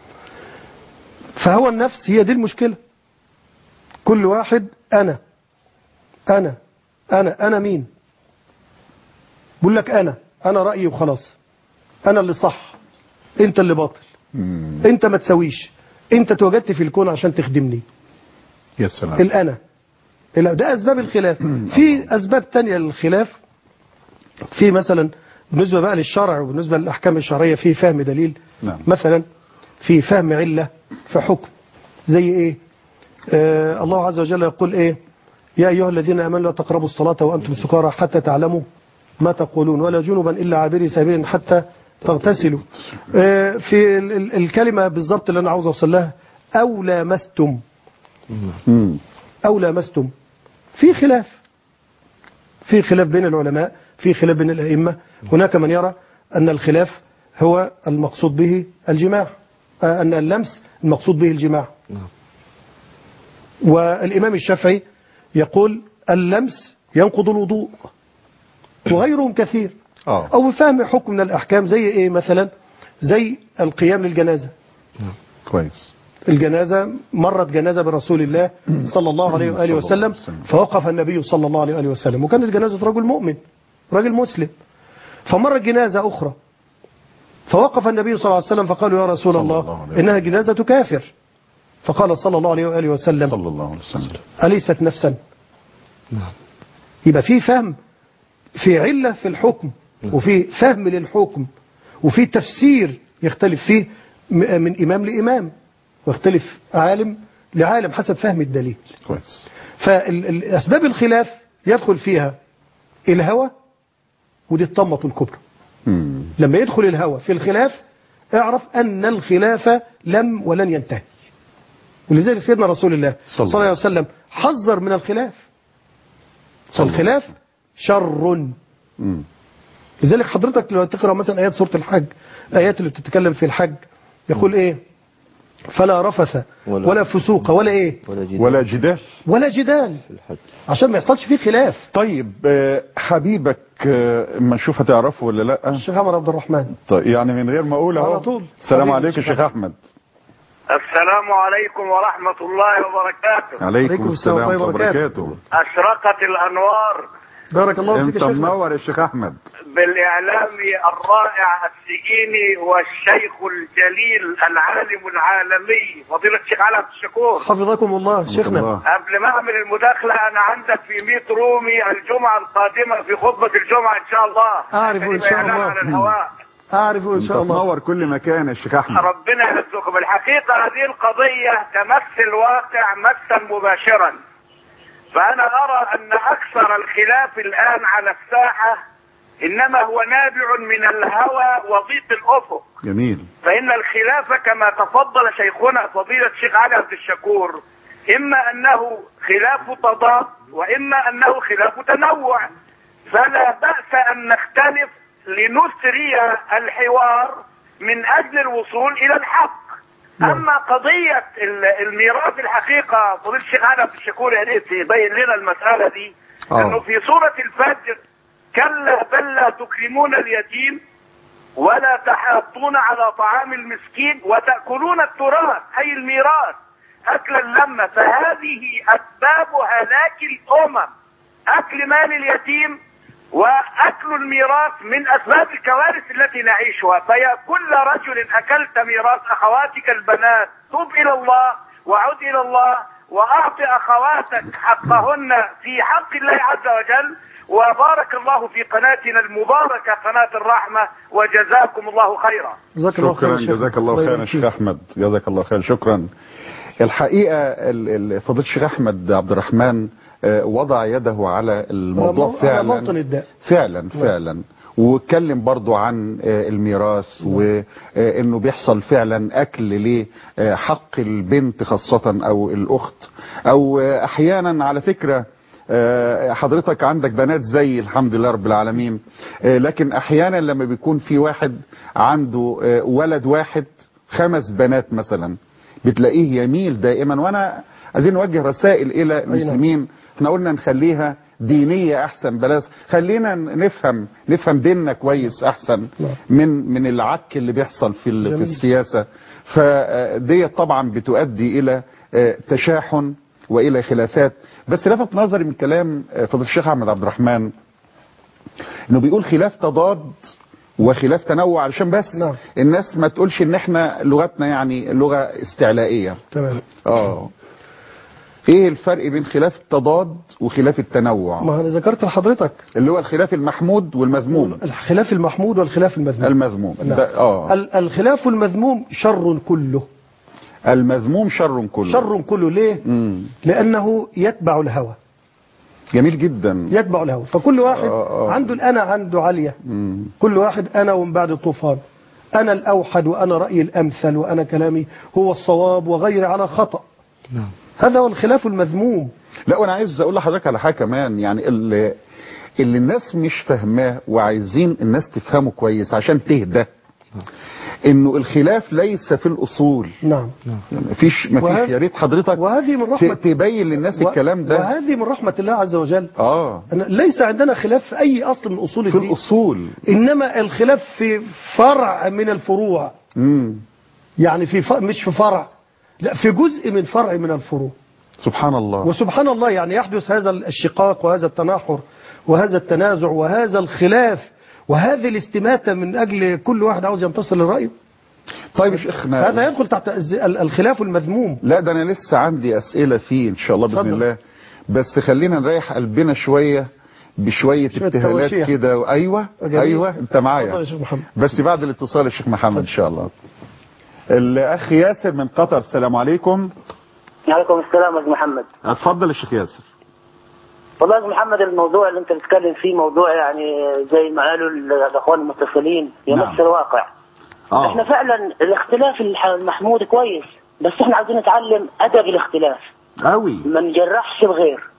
Speaker 4: فهوى النفس هي دي المشكلة كل واحد أنا أنا أنا أنا مين بقول لك أنا أنا رأيي وخلاص أنا اللي صح أنت اللي باطل
Speaker 2: مم.
Speaker 4: أنت ما تسويش أنت اتوجدت في الكون عشان تخدمني
Speaker 2: يا سلام
Speaker 4: الأنا ال- ده أسباب الخلاف في أسباب تانية للخلاف في مثلا بالنسبة بقى للشرع وبالنسبة للأحكام الشرعية في فهم دليل
Speaker 2: نعم.
Speaker 4: مثلا في فهم علة في حكم زي إيه آه الله عز وجل يقول إيه يا أيها الذين آمنوا لا تقربوا الصلاة وأنتم سكارى حتى تعلموا ما تقولون ولا جنبا إلا عابري سبيل حتى تغتسلوا آه في ال- ال- الكلمة بالضبط اللي أنا عاوز أوصل لها أو لامستم
Speaker 2: مم.
Speaker 4: أو لامستم في خلاف في خلاف بين العلماء في خلاف بين الأئمة هناك من يرى أن الخلاف هو المقصود به الجماع آه، أن اللمس المقصود به الجماع والإمام الشافعي يقول اللمس ينقض الوضوء وغيرهم كثير
Speaker 2: اه
Speaker 4: أو فهم حكم من الأحكام زي إيه مثلا زي القيام للجنازة
Speaker 2: كويس
Speaker 4: الجنازة مرت جنازة برسول الله صلى الله عليه وآله
Speaker 2: صلى الله
Speaker 4: وسلم
Speaker 2: عليه وسلم.
Speaker 4: فوقف النبي صلى الله عليه وآله وسلم وكانت جنازة رجل مؤمن رجل مسلم فمرت جنازة أخرى فوقف النبي صلى الله عليه وسلم فقالوا يا رسول
Speaker 2: صلى
Speaker 4: الله,
Speaker 2: الله عليه
Speaker 4: إنها جنازة كافر فقال صلى الله عليه وآله وسلم
Speaker 2: صلى الله عليه وسلم
Speaker 4: أليست نفسا يبقى في فهم في علة في الحكم وفي فهم للحكم وفي تفسير يختلف فيه م- من إمام لإمام ويختلف عالم لعالم حسب فهم الدليل
Speaker 2: كويس
Speaker 4: فالأسباب الخلاف يدخل فيها الهوى ودي الطمة الكبرى
Speaker 2: مم.
Speaker 4: لما يدخل الهوى في الخلاف اعرف أن الخلاف لم ولن ينتهي ولذلك سيدنا رسول الله
Speaker 2: صلى
Speaker 4: صلى الله عليه وسلم حذر من الخلاف
Speaker 2: صلى الله
Speaker 4: الخلاف شر
Speaker 2: مم.
Speaker 4: لذلك حضرتك لو تقرأ مثلا آيات سورة الحج الآيات اللي بتتكلم في الحج يقول إيه فلا رفث
Speaker 3: ولا-
Speaker 4: ولا فسوق ولا ايه
Speaker 3: ولا جدال
Speaker 2: ولا جدال
Speaker 4: ولا جدال
Speaker 3: في الحج
Speaker 4: عشان ما يحصلش فيه خلاف
Speaker 2: طيب آه، حبيبك آه، اما نشوف هتعرفه ولا لا
Speaker 4: الشيخ عمر عبد الرحمن
Speaker 2: طيب يعني من غير ما اقول اهو
Speaker 4: على طول.
Speaker 2: السلام
Speaker 4: حبيبي
Speaker 2: عليكم
Speaker 4: الشيخ
Speaker 2: شيخ احمد
Speaker 7: السلام عليكم ورحمة الله وبركاته
Speaker 2: عليكم
Speaker 4: عليكم السلام
Speaker 2: السلام
Speaker 4: ورحمة الله
Speaker 2: وبركاته
Speaker 7: أشرقت الأنوار
Speaker 4: بارك الله فيك
Speaker 2: انت
Speaker 4: يا شيخنا
Speaker 2: منور يا شيخ احمد
Speaker 7: بالإعلام الرائع السجيني والشيخ الجليل العالم العالمي فضيلة الشيخ علي عبد الشكور
Speaker 4: حفظكم الله شيخنا
Speaker 2: الله.
Speaker 7: قبل ما أعمل المداخلة أنا عندك في 100 رومي الجمعة القادمة في خطبة الجمعة إن شاء الله
Speaker 4: أعرف إن شاء
Speaker 7: إعلان
Speaker 4: الله.
Speaker 7: على الهواء
Speaker 4: اعرف ان
Speaker 2: انت
Speaker 4: شاء الله
Speaker 2: تنور كل مكان يا شيخ احمد
Speaker 7: ربنا يرزقكم الحقيقة هذه القضية تمس الواقع مسا مباشرا فأنا أرى أن أكثر الخلاف الآن على الساحة إنما هو نابع من الهوى وضيق الأفق
Speaker 2: جميل
Speaker 7: فإن الخلاف كما تفضل شيخنا فضيلة الشيخ علي عبد الشكور إما أنه خلاف تضاد وإما أنه خلاف تنوع فلا بأس أن نختلف لنسري الحوار من أجل الوصول إلى الحق أما قضية ال- الميراث الحقيقة فضيلة الشيخ علي عبد الشكور يا ريت يبين لنا المسألة دي
Speaker 2: آه.
Speaker 7: أنه في سورة الفجر كلا بل لا تكرمون اليتيم ولا تحاضون على طعام المسكين وتأكلون التراث أي الميراث أكلا لما فهذه أسباب هلاك الأمم أكل مال اليتيم وأكل الميراث من أسباب الكوارث التي نعيشها فيا كل رجل أكلت ميراث أخواتك البنات تب إلى الله وعد إلى الله وأعط أخواتك حقهن في حق الله عز وجل وبارك الله في قناتنا المباركة قناة الرحمة وجزاكم الله خيرا
Speaker 4: جزاك الله خير
Speaker 2: شكرا
Speaker 4: يا شيخنا.
Speaker 2: جزاك الله خير يا
Speaker 4: يبارك
Speaker 2: شيخ
Speaker 4: فيك.
Speaker 2: احمد جزاك الله خير شكرا الحقيقه ال- ال- فضيله الشيخ احمد عبد الرحمن آه، وضع يده على الموضوع
Speaker 4: على مو- على
Speaker 2: فعلا
Speaker 4: موطن الداء.
Speaker 2: فعلا فعلا واتكلم برضو عن آه، الميراث وانه بيحصل فعلا اكل لحق البنت خاصة او الاخت او آه، احيانا على فكرة آه، حضرتك عندك بنات زي الحمد لله رب العالمين آه، لكن احيانا لما بيكون في واحد عنده آه، ولد واحد خمس بنات مثلا بتلاقيه يميل دائما وانا عايزين نوجه رسائل الى المسلمين احنا قلنا نخليها دينية احسن بلاش خلينا نفهم نفهم ديننا كويس احسن
Speaker 4: نعم.
Speaker 2: من من العك اللي بيحصل في ال- في
Speaker 4: جميل.
Speaker 2: السياسة فديت طبعا بتؤدي الى آه، تشاحن والى خلافات بس لفت نظري من كلام آه، فضيله الشيخ احمد عبد الرحمن انه بيقول خلاف تضاد وخلاف تنوع علشان بس
Speaker 4: نعم.
Speaker 2: الناس ما تقولش ان احنا لغتنا يعني لغة استعلائية
Speaker 4: تمام
Speaker 2: اه ايه الفرق بين خلاف التضاد وخلاف التنوع
Speaker 4: ما انا ذكرت لحضرتك
Speaker 2: اللي هو الخلاف المحمود والمذموم
Speaker 4: الخلاف المحمود والخلاف المذموم
Speaker 2: المذموم
Speaker 4: نعم.
Speaker 2: ده اه
Speaker 4: ال- الخلاف المذموم شر كله
Speaker 2: المذموم شر كله
Speaker 4: شر كله ليه
Speaker 2: مم.
Speaker 4: لانه يتبع الهوى
Speaker 2: جميل جدا
Speaker 4: يتبع الهوى فكل واحد
Speaker 2: آه، آه.
Speaker 4: عنده الانا عنده عاليه
Speaker 2: مم.
Speaker 4: كل واحد انا ومن بعد الطوفان انا الاوحد وانا رايي الامثل وانا كلامي هو الصواب وغيري على خطا
Speaker 3: نعم
Speaker 4: هذا هو الخلاف المذموم
Speaker 2: لا وانا عايز اقول لحضرتك على حاجه كمان يعني اللي, اللي الناس مش فاهماه وعايزين الناس تفهمه كويس عشان تهدى انه الخلاف ليس في الاصول
Speaker 4: نعم
Speaker 2: يعني مفيش مفيش
Speaker 4: وهذا-
Speaker 2: يا ريت حضرتك
Speaker 4: وهذه من
Speaker 2: ت-
Speaker 4: رحمه
Speaker 2: تبين للناس الكلام ده
Speaker 4: وهذه من رحمه الله عز وجل
Speaker 2: اه
Speaker 4: أن ليس عندنا خلاف في اي اصل من اصول
Speaker 2: في
Speaker 4: الدين
Speaker 2: الاصول
Speaker 4: انما الخلاف في فرع من الفروع
Speaker 2: امم
Speaker 4: يعني في ف... مش في فرع لا في جزء من فرع من الفروع
Speaker 2: سبحان الله
Speaker 4: وسبحان الله يعني يحدث هذا الشقاق وهذا التناحر وهذا التنازع وهذا الخلاف وهذه الاستماتة من أجل كل واحد عاوز ينتصر لرأيه
Speaker 2: طيب يا شيخنا
Speaker 4: هذا يدخل تحت الز- ال- الخلاف المذموم
Speaker 2: لا ده انا لسه عندي اسئله فيه ان شاء الله باذن
Speaker 4: اتفضل.
Speaker 2: الله بس خلينا نريح قلبنا شويه بشويه
Speaker 4: شوية
Speaker 2: ابتهالات
Speaker 4: تواشيح.
Speaker 2: كده ايوه
Speaker 4: جميل.
Speaker 2: ايوه انت
Speaker 4: اتفضل
Speaker 2: معايا
Speaker 4: يا شيخ محمد
Speaker 2: بس بعد الاتصال يا شيخ محمد ان شاء الله الاخ ياسر من قطر السلام عليكم
Speaker 9: عليكم السلام يا أستاذ محمد
Speaker 2: اتفضل يا شيخ ياسر
Speaker 9: والله يا أستاذ محمد الموضوع اللي انت بتتكلم فيه موضوع يعني زي ما قالوا ال- الاخوان المتصلين يمس
Speaker 2: نعم.
Speaker 9: الواقع احنا فعلا الاختلاف الح- المحمود كويس بس احنا عايزين نتعلم ادب الاختلاف
Speaker 2: قوي
Speaker 9: ما نجرحش الغير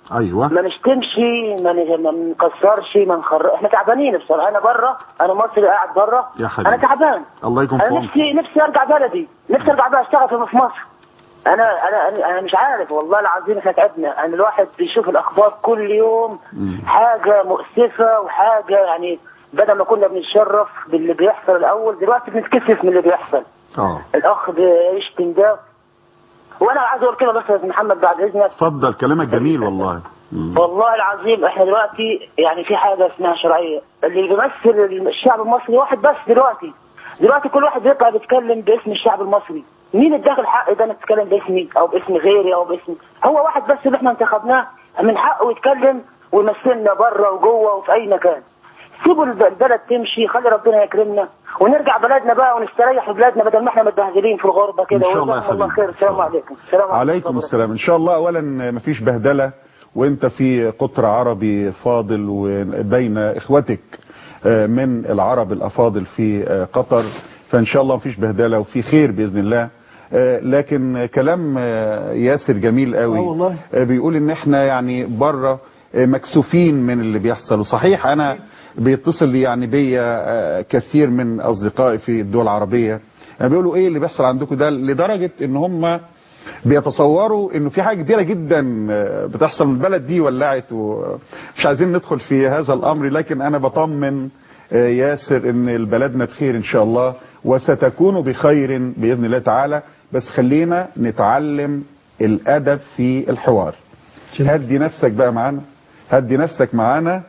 Speaker 2: ايوه
Speaker 9: ما نشتمش ما ن- ما نكسرش ما نخر احنا تعبانين بصراحه انا بره انا مصري قاعد بره
Speaker 2: يا حبيبي.
Speaker 9: انا تعبان
Speaker 2: الله يكون في
Speaker 9: انا
Speaker 2: عونك
Speaker 9: نفسي نفسي ارجع بلدي نفسي ارجع بقى اشتغل في- في مصر انا انا انا, أنا مش عارف والله العظيم احنا تعبنا انا الواحد بيشوف الاخبار كل يوم
Speaker 2: مم.
Speaker 9: حاجه مؤسفه وحاجه يعني بدل ما كنا بنتشرف باللي بيحصل الاول دلوقتي بنتكسف من اللي بيحصل
Speaker 2: اه
Speaker 9: الاخ بيشتم ده وانا عايز اقول كده بس يا أستاذ محمد بعد اذنك
Speaker 2: اتفضل كلامك جميل والله مم.
Speaker 9: والله العظيم احنا دلوقتي يعني في حاجه اسمها شرعيه اللي بيمثل الشعب المصري واحد بس دلوقتي دلوقتي كل واحد بيطلع بيتكلم باسم الشعب المصري مين اداك الحق ده انك تتكلم باسمي او باسم غيري او باسم هو واحد بس اللي احنا انتخبناه من حقه يتكلم ويمثلنا بره وجوه وفي اي مكان سيبوا الب- البلد تمشي خلي ربنا يكرمنا ونرجع بلدنا بقى ونستريح في بلادنا بدل ما احنا متبهدلين في الغربه كده
Speaker 2: إن شاء الله يا
Speaker 9: وجزاكم الله
Speaker 2: حبيبي.
Speaker 9: خير السلام عليكم السلام
Speaker 2: عليكم السلام ان شاء الله اولا مفيش بهدله وانت في قطر عربي فاضل وبين اخوتك آه، من العرب الافاضل في آه، قطر فان شاء الله مفيش بهدله وفي خير باذن الله آه، لكن كلام آه، ياسر جميل قوي
Speaker 4: آه والله.
Speaker 2: آه، بيقول ان احنا يعني بره آه، مكسوفين من اللي بيحصل وصحيح انا بيتصل لي يعني بيا آه، كثير من اصدقائي في الدول العربيه يعني بيقولوا ايه اللي بيحصل عندكم ده لدرجه ان هم بيتصوروا انه في حاجه كبيره جدا آه، بتحصل من البلد دي ولعت ومش عايزين ندخل في هذا الامر لكن انا بطمن آه، ياسر ان بلدنا بخير ان شاء الله وستكون بخير باذن الله تعالى بس خلينا نتعلم الادب في الحوار هدي نفسك بقى معانا هدي نفسك معانا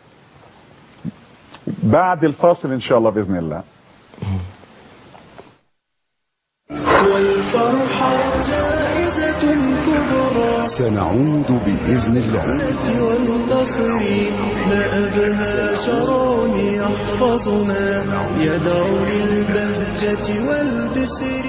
Speaker 2: بعد الفاصل ان شاء الله باذن الله
Speaker 10: والفرحة زائدة كبرى
Speaker 11: سنعود بإذن الله
Speaker 10: والنصر ما أبهى شرع يحفظنا يدعو للبهجة والبسر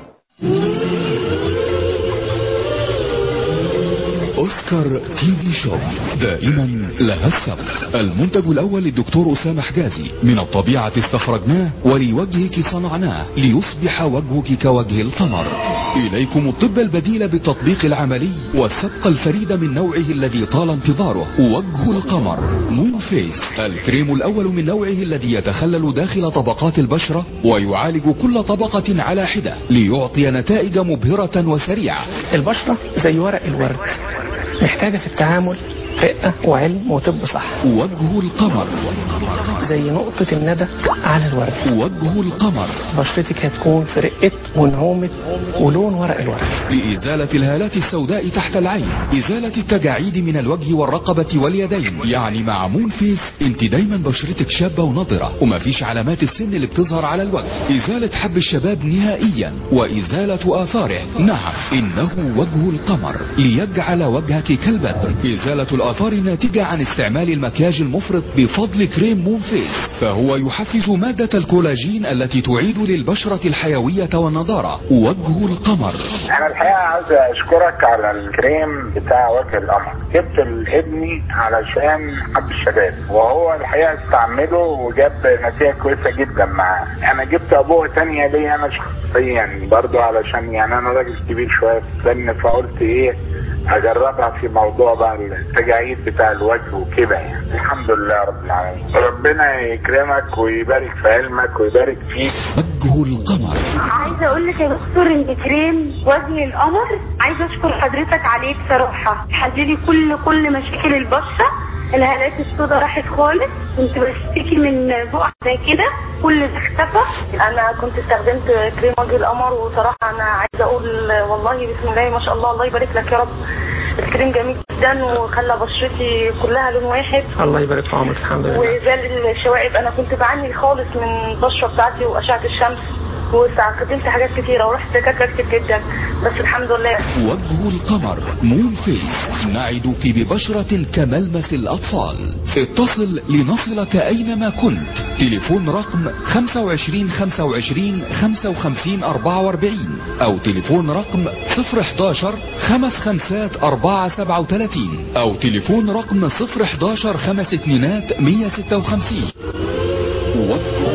Speaker 11: أوسكار تي في شوب دائما لها السبق المنتج الأول للدكتور أسامة حجازي من الطبيعة استخرجناه ولوجهك صنعناه ليصبح وجهك كوجه القمر إليكم الطب البديل بالتطبيق العملي والسبق الفريد من نوعه الذي طال انتظاره وجه القمر مون فيس الكريم الأول من نوعه الذي يتخلل داخل طبقات البشرة ويعالج كل طبقة على حدة ليعطي نتائج مبهرة وسريعة
Speaker 12: البشرة زي ورق الورد محتاجة في التعامل رقة وعلم وطب صح
Speaker 11: وجه القمر
Speaker 12: زي نقطة الندى على الورد
Speaker 11: وجه القمر
Speaker 12: بشرتك هتكون في رقة ونعومة ولون ورق الورد
Speaker 11: لإزالة الهالات السوداء تحت العين إزالة التجاعيد من الوجه والرقبة واليدين يعني مع مون فيس انت دايما بشرتك شابة ونضرة ومفيش علامات السن اللي بتظهر على الوجه إزالة حب الشباب نهائيا وإزالة آثاره نعم إنه وجه القمر ليجعل وجهك كالبدر إزالة الآثار الناتجة عن استعمال المكياج المفرط بفضل كريم مون فيس فهو يحفز مادة الكولاجين التي تعيد للبشرة الحيوية والنضارة وجه القمر
Speaker 13: انا الحقيقه عايز اشكرك على الكريم بتاع وجه القمر جبت لابني علشان حب الشباب وهو الحقيقه استعمله وجاب نتيجه كويسه جدا معاه انا جبت ابوه تانية ليا انا شخصيا برضو علشان يعني انا راجل كبير شويه في السن فقلت ايه اجربها في موضوع بقى التجاعيد بتاع الوجه وكده يعني الحمد لله رب العالمين ربنا يكرمك ويبارك في علمك ويبارك فيك
Speaker 11: وجه القمر
Speaker 14: عايزه اقول لك يا دكتور ان كريم وجه القمر عايزه اشكر حضرتك عليه بصراحه حللي كل كل مشاكل البشره الهالات السوداء راحت خالص كنت بشتكي من بقع زي كده كل ده اختفى
Speaker 8: انا كنت استخدمت كريم وجه القمر وصراحه انا عايزه اقول والله بسم الله ما شاء الله الله يبارك لك يا رب الكريم جميل جدا وخلى بشرتي كلها لون واحد
Speaker 12: الله يبارك في عمرك الحمد لله
Speaker 8: وزال الشوائب انا كنت بعاني خالص من البشره بتاعتي واشعه الشمس واستخدمت حاجات كتيره ورحت دكاتره كتير جدا بس الحمد لله
Speaker 11: وجه القمر مون فيس نعدك ببشرة كملمس الأطفال اتصل لنصلك أينما كنت تليفون رقم 25 25 55 44 أو تليفون رقم 011 خمس خمسات 4 37 أو تليفون رقم 011 خمس اتنينات 156 وجه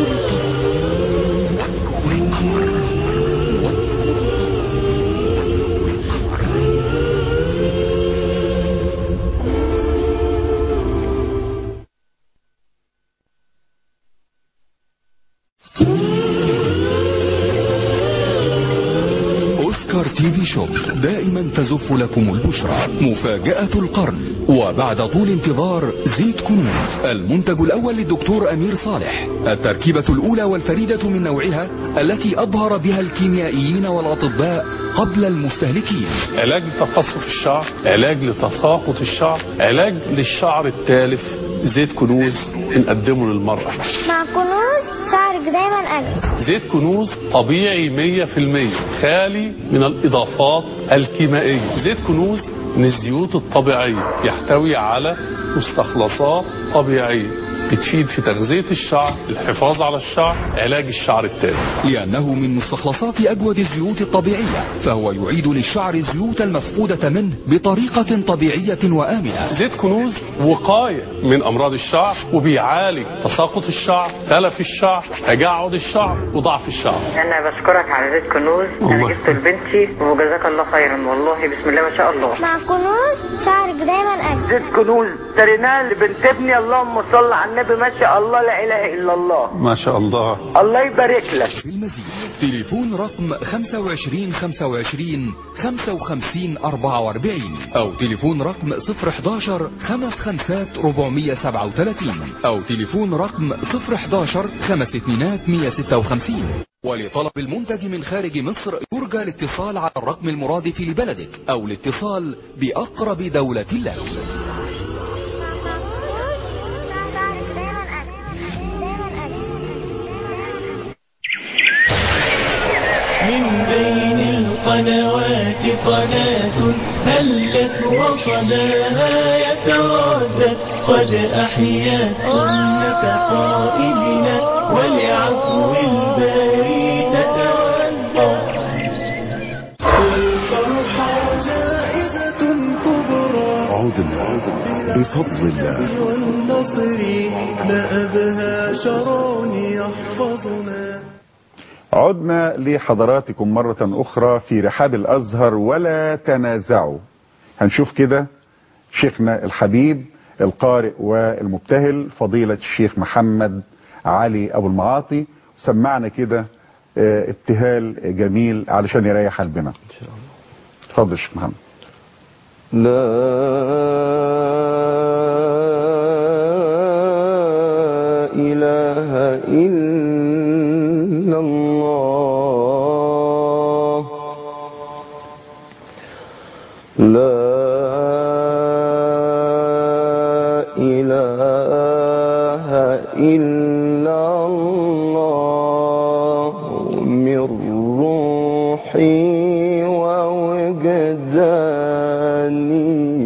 Speaker 11: تي في شوب دائما تزف لكم البشرى مفاجأة القرن وبعد طول انتظار زيت كنوز المنتج الأول للدكتور أمير صالح التركيبة الأولى والفريدة من نوعها التي أبهر بها الكيميائيين والأطباء قبل المستهلكين
Speaker 15: علاج لتقصف الشعر علاج لتساقط الشعر علاج للشعر التالف زيت كنوز بنقدمه للمرأة
Speaker 16: مع كنوز شعرك دايما أجمل
Speaker 15: زيت كنوز طبيعي 100% خالي من الإضافات الكيميائية زيت كنوز من الزيوت الطبيعية يحتوي على مستخلصات طبيعية بتفيد في تغذية الشعر الحفاظ على الشعر علاج الشعر التالف
Speaker 11: لأنه من مستخلصات أجود الزيوت الطبيعية فهو يعيد للشعر الزيوت المفقودة منه بطريقة طبيعية وآمنة
Speaker 15: زيت كنوز وقاية من أمراض الشعر وبيعالج تساقط الشعر تلف الشعر تجعد الشعر وضعف الشعر
Speaker 17: انا بشكرك على زيت كنوز انا
Speaker 15: الله.
Speaker 17: جبته لبنتي وجزاك الله خيرا والله بسم الله ما شاء الله
Speaker 16: مع كنوز شعرك دايما أجمل
Speaker 18: زيت كنوز اشتريناه لبنت ابني اللهم صل على النبي ما شاء الله لا اله الا الله
Speaker 15: ما شاء الله
Speaker 18: الله يبارك لك
Speaker 11: بالمزيد تليفون رقم 25 25 55 44 أو تليفون رقم 011 خمس خمسات 437 أو تليفون رقم 011 خمس اتنينات 156 ولطلب المنتج من خارج مصر يرجى الاتصال على الرقم المرادف لبلدك أو الاتصال بأقرب دولة لك
Speaker 10: من بين القنوات قناة هلت وصداها يتردد قد أحيت سنة قائدنا ولعفو الباري تتودد والفرحة زائدة كبرى
Speaker 2: عدنا بفضل الله
Speaker 10: والنصر ما أبهى شرون يحفظنا
Speaker 2: عدنا لحضراتكم مرة أخرى في رحاب الأزهر ولا تنازعوا هنشوف كده شيخنا الحبيب القارئ والمبتهل فضيلة الشيخ محمد علي أبو المعاطي سمعنا كده آه، ابتهال جميل علشان يريح قلبنا اتفضل يا شيخ محمد
Speaker 3: لا إله إلا الله لا إله إلا الله من روحي ووجداني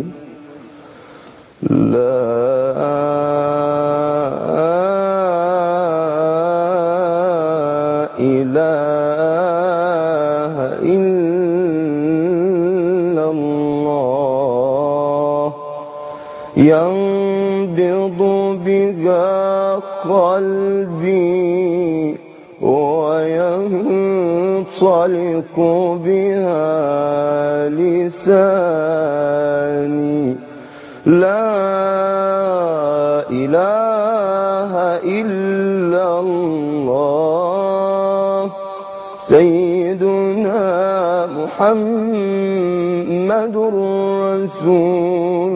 Speaker 3: لا إله إلا الله ينبض بها قلبي وينطلق بها لساني لا إله إلا الله سيدنا محمد رسول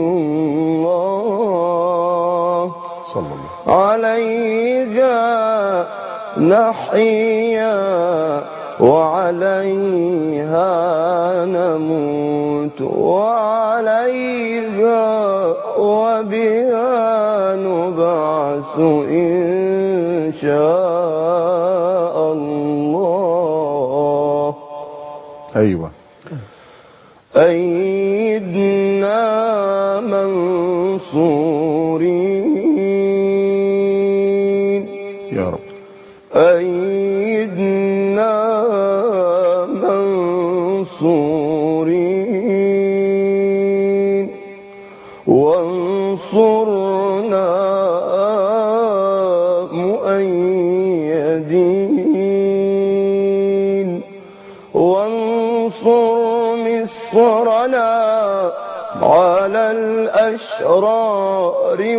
Speaker 3: الله
Speaker 2: صلى الله
Speaker 3: عليها نحيا وعليها نموت وعليها وبها نبعث إن شاء الله
Speaker 2: أيوة
Speaker 3: أيدنا منصورين
Speaker 2: يا رب
Speaker 3: أيدنا منصورين وانصرنا مؤيدين وانصر مصرنا على الأشرار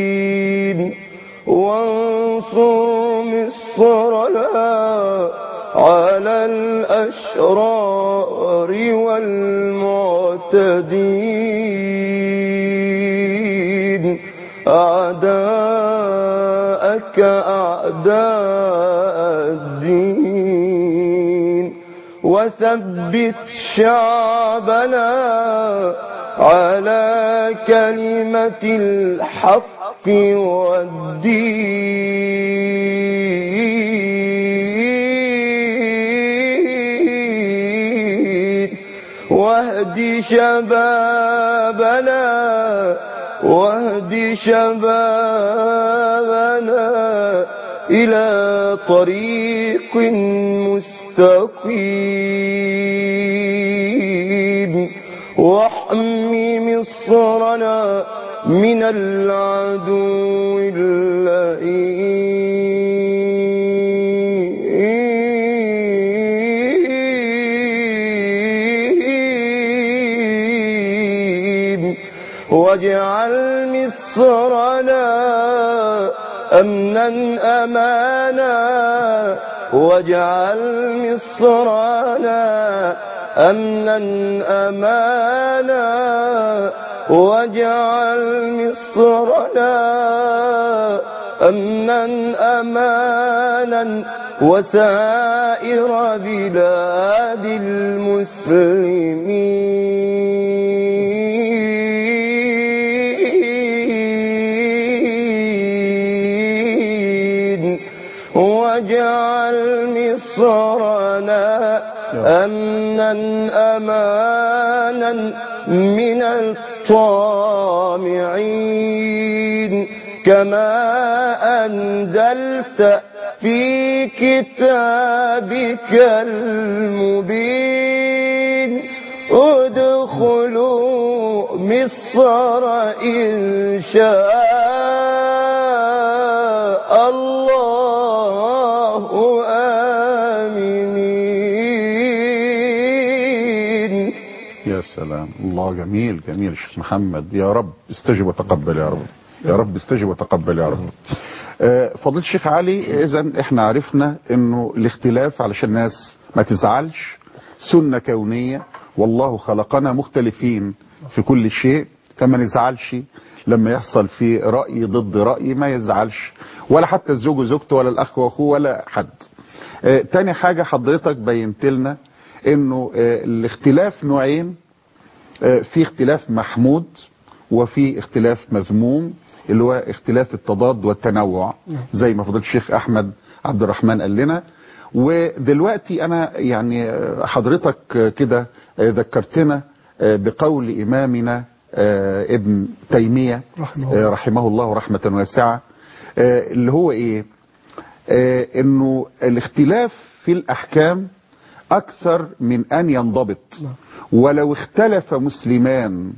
Speaker 3: والمعتدين وانصر مصرنا على الأشرار والمعتدين أعداءك أعداء الدين وثبت شعبنا على كلمة الحق والدين واهد شبابنا واهد شبابنا إلى طريق مستقيم واحمي مصرنا من العدو اللئيم واجعل مصرنا أمنا أمانا واجعل مصرنا أمنا أمانا واجعل مصرنا أمنا أمانا وسائر بلاد المسلمين واجعل مصرنا أمنا أمانا من الطامعين كما أنزلت في كتابك المبين ادخلوا مصر إن شاء الله آمنين
Speaker 2: يا سلام الله جميل جميل شيخ محمد يا رب استجب وتقبل يا رب يا رب استجب وتقبل يا رب آه، فضيلة الشيخ علي اذا احنا عرفنا انه الاختلاف علشان الناس ما تزعلش سنة كونية والله خلقنا مختلفين في كل شيء فما نزعلش لما يحصل في رأي ضد رأي ما يزعلش ولا حتى الزوج وزوجته ولا الأخ وأخوه ولا حد آه، تاني حاجة حضرتك بينت لنا انه آه، الاختلاف نوعين آه، في اختلاف محمود وفي اختلاف مذموم اللي هو اختلاف التضاد والتنوع زي ما فضيله الشيخ احمد عبد الرحمن قال لنا ودلوقتي انا يعني آه، حضرتك آه، كده آه، ذكرتنا آه، بقول امامنا آه، ابن تيميه
Speaker 4: رحمه
Speaker 2: آه، رحمه الله رحمه واسعه آه، اللي هو ايه آه، انه الاختلاف في الاحكام اكثر من ان ينضبط ولو اختلف مسلمان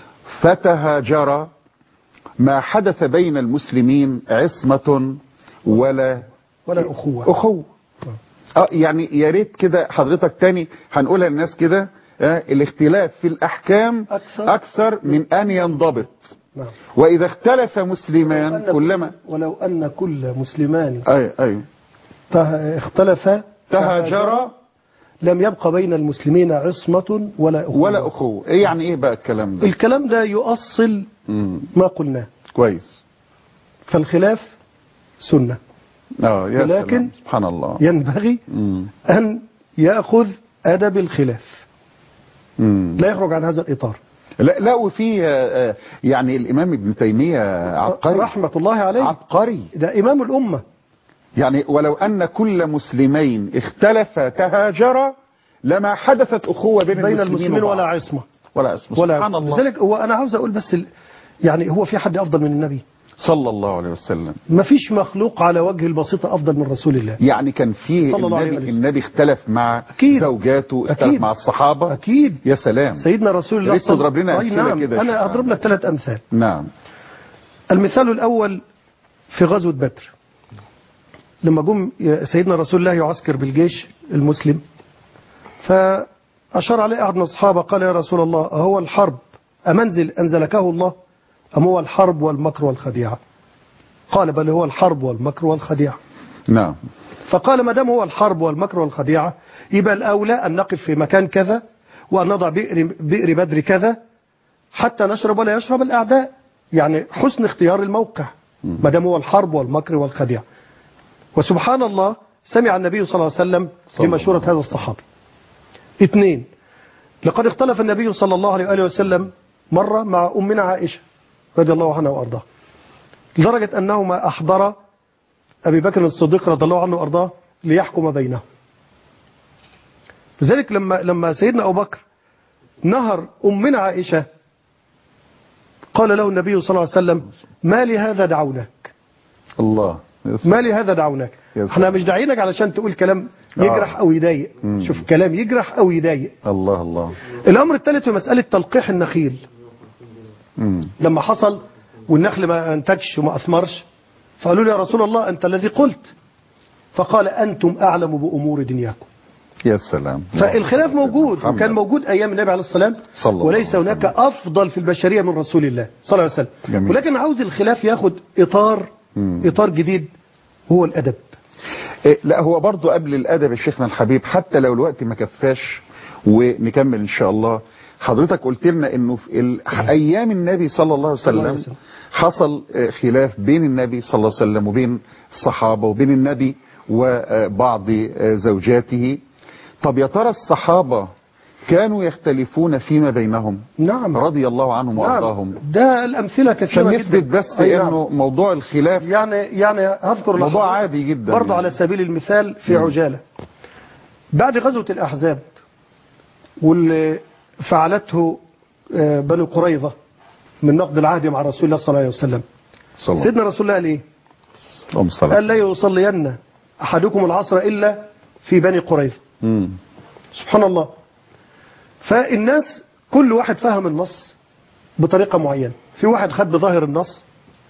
Speaker 2: فتهاجرا ما حدث بين المسلمين عصمة ولا
Speaker 4: ولا أخوة
Speaker 2: أخوة اه يعني يا ريت كده حضرتك تاني هنقولها للناس كده آه الاختلاف في الأحكام
Speaker 4: أكثر,
Speaker 2: أكثر من أن ينضبط
Speaker 4: نعم.
Speaker 2: وإذا اختلف مسلمان
Speaker 4: ولو أن-
Speaker 2: كلما
Speaker 4: ولو أن كل مسلمان
Speaker 2: أي أي
Speaker 4: ته- اختلفا
Speaker 2: تهاجرا
Speaker 4: لم يبقى بين المسلمين عصمة ولا أخوة
Speaker 2: ولا أخوة إيه يعني إيه بقى الكلام ده
Speaker 4: الكلام ده يؤصل
Speaker 2: مم.
Speaker 4: ما قلناه
Speaker 2: كويس
Speaker 4: فالخلاف سنة
Speaker 2: اه يا
Speaker 4: ولكن
Speaker 2: سلام سبحان الله
Speaker 4: ينبغي
Speaker 2: مم.
Speaker 4: أن يأخذ أدب الخلاف
Speaker 2: مم.
Speaker 4: لا يخرج عن هذا الإطار
Speaker 2: لا لا وفي آه، آه، يعني الامام ابن تيميه عبقري
Speaker 4: رحمة الله عليه
Speaker 2: عبقري
Speaker 4: ده إمام الأمة
Speaker 2: يعني ولو ان كل مسلمين اختلفا تهاجرا لما حدثت اخوه بين,
Speaker 4: بين
Speaker 2: المسلمين,
Speaker 4: المسلمين
Speaker 2: وبعض.
Speaker 4: ولا عصمة
Speaker 2: ولا اسم
Speaker 4: ولا
Speaker 2: سبحان الله
Speaker 4: لذلك هو أنا عاوز أقول بس ال... يعني هو في حد أفضل من النبي
Speaker 2: صلى الله عليه وسلم
Speaker 4: ما فيش مخلوق على وجه البسيطة أفضل من رسول الله
Speaker 2: يعني كان في
Speaker 4: صلى الله عليه
Speaker 2: النبي
Speaker 4: وسلم.
Speaker 2: النبي اختلف مع
Speaker 4: أكيد.
Speaker 2: زوجاته اختلف
Speaker 4: أكيد.
Speaker 2: مع الصحابه
Speaker 4: أكيد
Speaker 2: يا سلام
Speaker 4: سيدنا رسول الله
Speaker 2: يا ريت تضرب لنا
Speaker 4: أي
Speaker 2: أمثلة
Speaker 4: نعم
Speaker 2: كده يا
Speaker 4: أنا
Speaker 2: شيخ
Speaker 4: أضرب لك ثلاث أمثال
Speaker 2: نعم
Speaker 4: المثال الأول في غزوة بدر لما جم سيدنا رسول الله يعسكر بالجيش المسلم فأشار عليه أحد من الصحابة قال يا رسول الله هو الحرب أمنزل أنزلكه الله أم هو الحرب والمكر والخديعة قال بل هو الحرب والمكر والخديعة
Speaker 2: نعم
Speaker 4: فقال ما دام هو الحرب والمكر والخديعة يبقى الأولى أن نقف في مكان كذا وأن نضع بئر, بئر بدر كذا حتى نشرب ولا يشرب الأعداء يعني حسن اختيار الموقع ما دام هو الحرب والمكر والخديعة وسبحان الله سمع النبي صلى الله عليه وسلم بمشورة هذا الصحابي اثنين لقد اختلف النبي صلى الله عليه وآله وسلم مرة مع أمنا عائشة رضي الله عنها وأرضاها لدرجة أنهما أحضر أبي بكر الصديق رضي الله عنه وأرضاه ليحكم بينهم لذلك لما لما سيدنا أبو بكر نهر أمنا عائشة قال له النبي صلى الله عليه وسلم ما لهذا دعوناك
Speaker 2: الله
Speaker 4: ما لهذا دعوناك احنا مش داعينك علشان تقول كلام يجرح أو يضايق شوف كلام يجرح أو يضايق
Speaker 2: الله الله
Speaker 4: الأمر الثالث في مسألة تلقيح النخيل
Speaker 2: مم.
Speaker 4: لما حصل والنخل ما انتجش وما أثمرش فقالوا له يا رسول الله أنت الذي قلت فقال أنتم أعلم بأمور دنياكم
Speaker 2: يا سلام
Speaker 4: فالخلاف موجود
Speaker 2: محمد.
Speaker 4: وكان موجود أيام النبي عليه الصلاة والسلام
Speaker 2: صلى الله
Speaker 4: وليس هناك أفضل في البشرية من رسول الله صلى الله عليه وسلم
Speaker 2: جميل.
Speaker 4: ولكن عاوز الخلاف ياخد إطار إطار جديد هو الأدب
Speaker 2: إيه، لا هو برضو قبل الادب يا شيخنا الحبيب حتى لو الوقت ما كفاش ونكمل ان شاء الله حضرتك قلت لنا انه في ال- ايام النبي صلى الله عليه
Speaker 4: صلى الله عليه
Speaker 2: وسلم
Speaker 4: وسلم.
Speaker 2: حصل آه، خلاف بين النبي صلى الله عليه وسلم وبين الصحابه وبين النبي وبعض آه، زوجاته طب يا ترى الصحابه كانوا يختلفون فيما بينهم
Speaker 4: نعم
Speaker 2: رضي الله عنهم وارضاهم
Speaker 4: ده الأمثلة كثيرة
Speaker 2: عشان
Speaker 4: جدا
Speaker 2: نثبت بس
Speaker 4: أي نعم.
Speaker 2: انه موضوع الخلاف
Speaker 4: يعني يعني هذكر
Speaker 2: موضوع
Speaker 4: لحضرتك
Speaker 2: عادي جدا
Speaker 4: برضه
Speaker 2: يعني.
Speaker 4: على سبيل المثال في عجالة بعد غزوة الأحزاب واللي فعلته آه، بنو قريظة من نقد العهد مع رسول الله صلى الله عليه وسلم
Speaker 2: صلى الله
Speaker 4: سيدنا رسول الله قال ايه
Speaker 2: اللهم صل على
Speaker 4: قال لا يصلين أحدكم العصر إلا في بني قريظة
Speaker 2: مم.
Speaker 4: سبحان الله فالناس كل واحد فهم النص بطريقة معينة في واحد خد بظاهر النص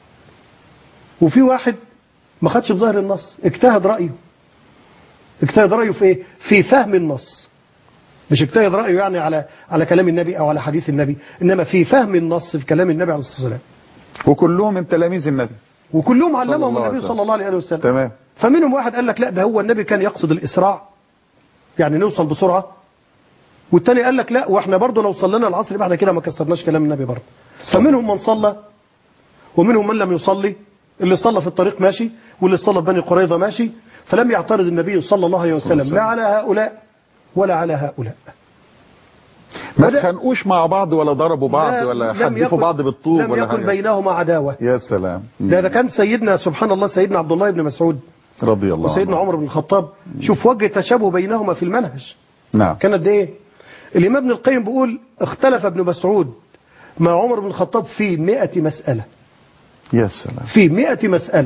Speaker 4: وفي واحد ما خدش بظاهر النص اجتهد رأيه اجتهد رأيه في ايه في فهم النص مش اجتهد رأيه يعني على على كلام النبي او على حديث النبي انما في فهم النص في كلام النبي عليه الصلاة والسلام
Speaker 2: وكلهم من تلاميذ النبي
Speaker 4: وكلهم
Speaker 2: صلى
Speaker 4: علمهم
Speaker 2: الله عليه
Speaker 4: النبي
Speaker 2: وسلم.
Speaker 4: صلى الله عليه وسلم
Speaker 2: تمام
Speaker 4: فمنهم واحد قال لك لا ده هو النبي كان يقصد الإسراع يعني نوصل بسرعة والتاني قال لك لا واحنا برضه لو صلينا العصر يبقى احنا كده ما كسرناش كلام النبي برضه فمنهم من صلى ومنهم من لم يصلي اللي صلى في الطريق ماشي واللي صلى في بني قريظة ماشي فلم يعترض النبي صلى الله عليه وسلم لا على هؤلاء ولا على هؤلاء
Speaker 2: ما اتخانقوش مع بعض ولا ضربوا بعض
Speaker 4: لا-
Speaker 2: ولا
Speaker 4: لم
Speaker 2: حدفوا
Speaker 4: يكن-
Speaker 2: بعض بالطوب
Speaker 4: لم
Speaker 2: ولا
Speaker 4: يكن
Speaker 2: حاجة
Speaker 4: بينهما عداوة
Speaker 2: يا سلام
Speaker 4: ده ده كان سيدنا سبحان الله سيدنا عبد الله بن مسعود
Speaker 2: رضي الله
Speaker 4: وسيدنا
Speaker 2: عنه
Speaker 4: عمر بن الخطاب شوف وجه تشابه بينهما في المنهج
Speaker 2: نعم
Speaker 4: كان قد ايه الامام ابن القيم بيقول اختلف ابن مسعود مع عمر بن الخطاب في 100 مسألة
Speaker 2: يا سلام
Speaker 4: في 100 مسألة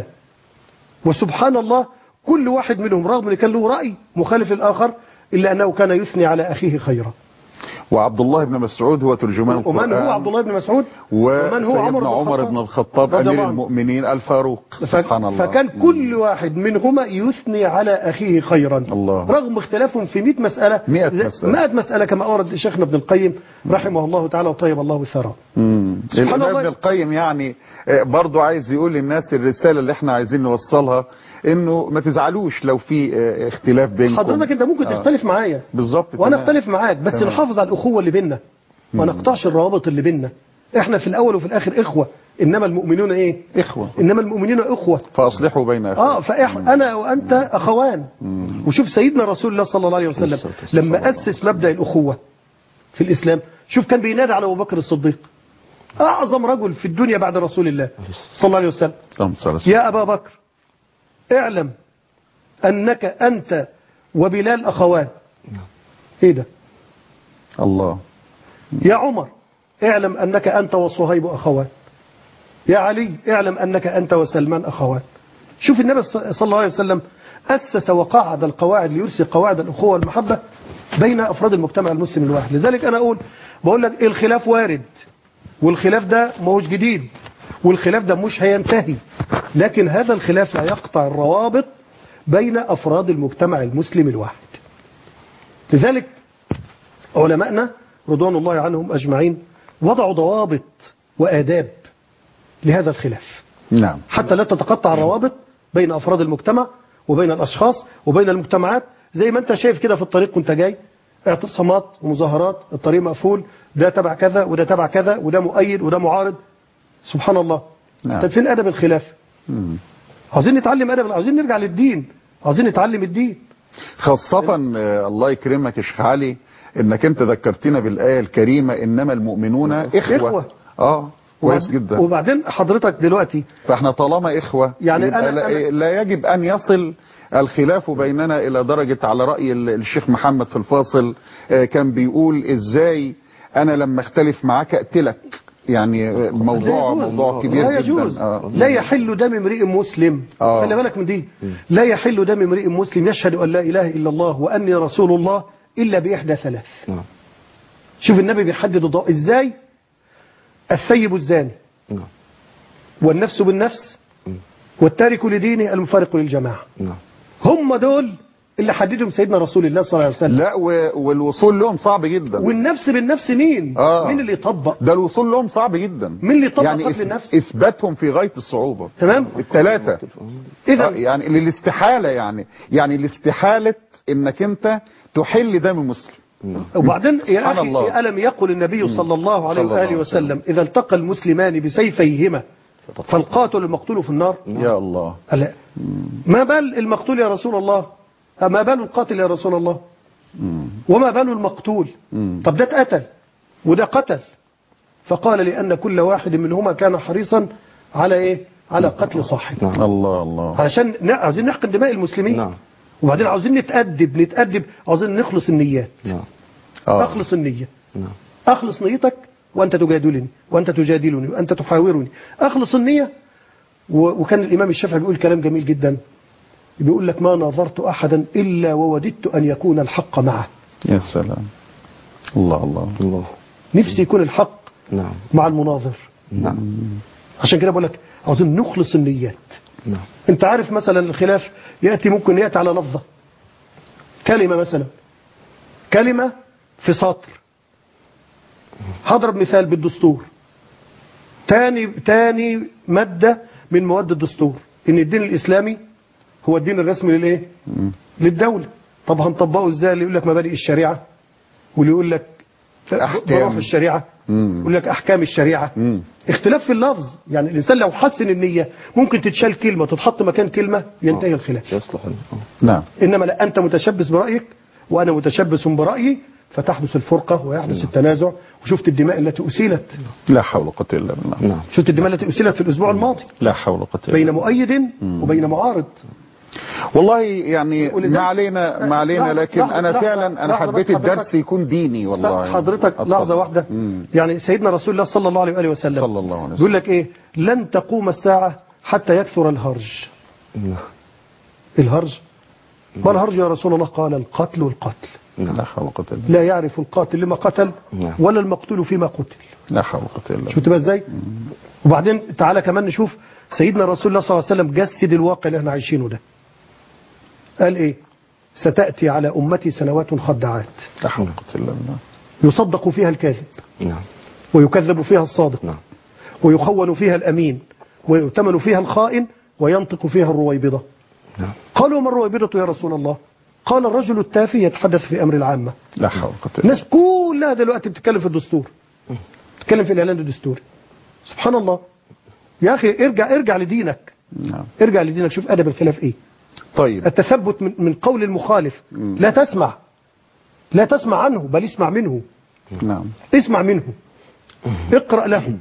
Speaker 4: وسبحان الله كل واحد منهم رغم ان كان له رأي مخالف للآخر إلا أنه كان يثني على أخيه خيرا
Speaker 2: وعبد الله بن مسعود هو ترجمان القرآن
Speaker 4: ومن هو عبد الله بن مسعود ومن هو عمر
Speaker 2: وسيدنا
Speaker 4: بن
Speaker 2: عمر
Speaker 4: الخطاب
Speaker 2: بن الخطاب
Speaker 4: رضي الله
Speaker 2: أمير
Speaker 4: عنه.
Speaker 2: المؤمنين الفاروق سبحان الله
Speaker 4: فكان كل واحد منهما يثني على أخيه خيرا
Speaker 2: الله.
Speaker 4: رغم اختلافهم في 100 مسألة
Speaker 2: 100 مسألة.
Speaker 4: 100 مسألة كما أورد شيخنا ابن القيم رحمه الله تعالى وطيب الله بثاره
Speaker 2: مم.
Speaker 4: سبحان
Speaker 2: الإمام
Speaker 4: الله.
Speaker 2: ابن القيم يعني آه، برضو عايز يقول للناس الرسالة اللي احنا عايزين نوصلها انه ما تزعلوش لو في آه، اختلاف بينكم
Speaker 4: حضرتك انت ممكن
Speaker 2: آه.
Speaker 4: تختلف معايا
Speaker 2: بالظبط
Speaker 4: وانا
Speaker 2: تمام.
Speaker 4: اختلف معاك بس
Speaker 2: تمام.
Speaker 4: نحافظ على الاخوه اللي بيننا ما نقطعش الروابط اللي بيننا احنا في الاول وفي الاخر اخوه انما المؤمنون ايه
Speaker 2: اخوه
Speaker 4: انما المؤمنون اخوه
Speaker 2: فاصلحوا بين اخوة
Speaker 4: اه فإح انا وانت اخوان وشوف سيدنا رسول الله صلى الله عليه وسلم لما اسس مبدا الاخوه في الاسلام شوف كان بينادي على ابو بكر الصديق اعظم رجل في الدنيا بعد رسول الله صلى الله عليه وسلم
Speaker 2: اللهم صل على سيدنا.
Speaker 4: يا ابا بكر اعلم انك انت وبلال اخوان ايه ده
Speaker 2: الله
Speaker 4: يا عمر اعلم أنك أنت وصهيب أخوان يا علي اعلم أنك أنت وسلمان أخوان شوف النبي صلى الله عليه وسلم أسس وقعد القواعد ليرسي قواعد الأخوة والمحبة بين أفراد المجتمع المسلم الواحد لذلك أنا أقول بقول لك الخلاف وارد والخلاف ده ما هوش جديد والخلاف ده مش هينتهي لكن هذا الخلاف لا يقطع الروابط بين أفراد المجتمع المسلم الواحد لذلك علماءنا رضوان الله عنهم أجمعين وضعوا ضوابط وآداب لهذا الخلاف
Speaker 2: نعم
Speaker 4: حتى لا تتقطع الروابط بين أفراد المجتمع وبين الاشخاص وبين المجتمعات زي ما انت شايف كده في الطريق وانت جاي اعتصامات ومظاهرات الطريق مقفول ده تبع كذا وده تبع كذا وده مؤيد وده معارض سبحان الله
Speaker 2: نعم.
Speaker 4: طب فين ادب الخلاف
Speaker 2: مم.
Speaker 4: عاوزين نتعلم ادب عاوزين نرجع للدين عاوزين نتعلم الدين
Speaker 2: خاصة آه، الله يكرمك يا شيخ علي انك انت ذكرتنا بالآية الكريمة انما المؤمنون اخوة,
Speaker 4: إخوة.
Speaker 2: اه كويس
Speaker 4: وبعد-
Speaker 2: جدا
Speaker 4: وبعدين حضرتك دلوقتي
Speaker 2: فاحنا طالما اخوة
Speaker 4: يعني
Speaker 2: يبقى
Speaker 4: أنا-
Speaker 2: لا,
Speaker 4: أنا-
Speaker 2: لا يجب ان يصل الخلاف بيننا الى درجة على رأي ال- الشيخ محمد في الفاصل آه، كان بيقول ازاي انا لما اختلف معاك اقتلك يعني آه، موضوع
Speaker 4: لا يجوز.
Speaker 2: موضوع كبير
Speaker 4: لا
Speaker 2: جدا
Speaker 4: يجوز
Speaker 2: آه.
Speaker 4: لا يحل دم امرئ مسلم
Speaker 2: آه.
Speaker 4: خلي بالك من دي لا يحل دم امرئ مسلم يشهد ان لا اله الا الله واني رسول الله الا باحدى ثلاث شوف النبي بيحدد الضوء ازاي الثيب الزاني والنفس بالنفس والتارك لدينه المفارق للجماعه هم دول اللي حددهم سيدنا رسول الله صلى الله عليه وسلم
Speaker 2: لا و- والوصول لهم صعب جدا
Speaker 4: والنفس بالنفس مين
Speaker 2: آه.
Speaker 4: مين اللي يطبق
Speaker 2: ده الوصول لهم صعب جدا
Speaker 4: مين اللي يطبق
Speaker 2: يعني
Speaker 4: قتل
Speaker 2: إث-
Speaker 4: النفس
Speaker 2: اثباتهم في غايه الصعوبه
Speaker 4: تمام
Speaker 2: الثلاثه
Speaker 4: اذا
Speaker 2: يعني للاستحاله يعني يعني لاستحاله انك انت تحل دم مسلم
Speaker 4: وبعدين يا
Speaker 2: سبحان
Speaker 4: أخي
Speaker 2: الله.
Speaker 4: ألم يقل النبي صلى الله عليه
Speaker 2: صلى الله
Speaker 4: وآله
Speaker 2: عليه
Speaker 4: وسلم إذا التقى المسلمان بسيفيهما فالقاتل المقتول في النار
Speaker 2: يا الله
Speaker 4: ألا ما بال المقتول يا رسول الله ما بال القاتل يا رسول الله وما بال المقتول طب ده اتقتل وده قتل فقال لأن كل واحد منهما كان حريصا على إيه على قتل صاحبه
Speaker 2: الله الله
Speaker 4: علشان ن- عاوزين نحقن دماء المسلمين نعم. وبعدين عاوزين نتأدب نتأدب عاوزين نخلص النيات
Speaker 2: آه.
Speaker 4: أخلص النية أخلص نيتك وأنت تجادلني وأنت تجادلني وأنت تحاورني أخلص النية و- وكان الإمام الشافعي بيقول كلام جميل جدا بيقول لك ما نظرت أحدا إلا ووددت أن يكون الحق معه
Speaker 2: يا سلام الله الله
Speaker 19: الله
Speaker 4: نفسي يكون الحق
Speaker 19: نعم
Speaker 4: مع المناظر
Speaker 19: نعم
Speaker 4: عشان كده بقول لك عاوزين نخلص النيات
Speaker 19: نعم
Speaker 4: انت عارف مثلا الخلاف يأتي ممكن يأتي على لفظة كلمة مثلا كلمة في سطر هضرب مثال بالدستور تاني تاني مادة من مواد الدستور ان الدين الاسلامي هو الدين الرسمي للايه للدولة طب هنطبقه ازاي اللي يقول لك مبادئ الشريعة واللي يقول لك
Speaker 2: أحكام.
Speaker 4: بروح الشريعة يقول لك احكام الشريعة اختلاف في اللفظ يعني الانسان لو حسن النية ممكن تتشال كلمة تتحط مكان كلمة ينتهي الخلاف
Speaker 19: يصلح
Speaker 2: نعم
Speaker 4: انما لا انت متشبث برأيك وانا متشبث برأيي فتحدث الفرقة ويحدث التنازع وشفت الدماء التي أسيلت
Speaker 2: لا حول ولا قوه الا بالله
Speaker 19: نعم
Speaker 4: شفت الدماء التي أسيلت في الأسبوع الماضي
Speaker 2: لا حول ولا قوه الا
Speaker 4: بين
Speaker 2: بالله
Speaker 4: مؤيد وبين معارض
Speaker 2: والله يعني
Speaker 4: ولذلك-
Speaker 2: ما علينا ما علينا
Speaker 4: لحظة-
Speaker 2: لكن
Speaker 4: لحظة-
Speaker 2: انا
Speaker 4: لحظة-
Speaker 2: فعلا انا
Speaker 4: لحظة
Speaker 2: حبيت
Speaker 4: بس حضرتك-
Speaker 2: الدرس يكون ديني والله
Speaker 4: حضرتك
Speaker 2: أتفضل.
Speaker 4: لحظة واحدة يعني سيدنا رسول الله صلى الله عليه وآله وسلم
Speaker 2: صلى الله عليه وسلم
Speaker 4: بيقول لك إيه لن تقوم الساعة حتى يكثر الهرج الهرج ما الهرج يا رسول الله قال القتل والقتل
Speaker 2: لا حول ولا قوه الا بالله
Speaker 4: لا يعرف القاتل لما قتل ولا المقتول فيما قتل
Speaker 2: لا حول ولا قوه الا بالله
Speaker 4: شفت بقى ازاي وبعدين تعالى كمان نشوف سيدنا رسول الله صلى الله عليه وسلم جسد الواقع اللي احنا عايشينه ده قال ايه ستأتي على أمتي سنوات خدعات
Speaker 2: لا حول ولا قوه الا بالله
Speaker 4: يصدق فيها الكاذب
Speaker 19: نعم
Speaker 4: ويكذب فيها الصادق
Speaker 19: نعم
Speaker 4: ويخون فيها الأمين ويؤتمن فيها الخائن وينطق فيها الرويبضة
Speaker 19: نعم.
Speaker 4: قالوا ما الرويبضة يا رسول الله قال الرجل التافه يتحدث في أمر العامة
Speaker 2: لا حول ولا قوه الا
Speaker 4: الناس كلها دلوقتي بتتكلم في الدستور بتتكلم في الإعلان الدستوري سبحان الله يا أخي ارجع ارجع لدينك
Speaker 2: بالله نعم
Speaker 4: ارجع لدينك شوف أدب الخلاف إيه
Speaker 2: طيب
Speaker 4: التثبت من, من قول المخالف لا تسمع لا تسمع عنه بل اسمع منه
Speaker 2: نعم
Speaker 4: اسمع منه اقرأ له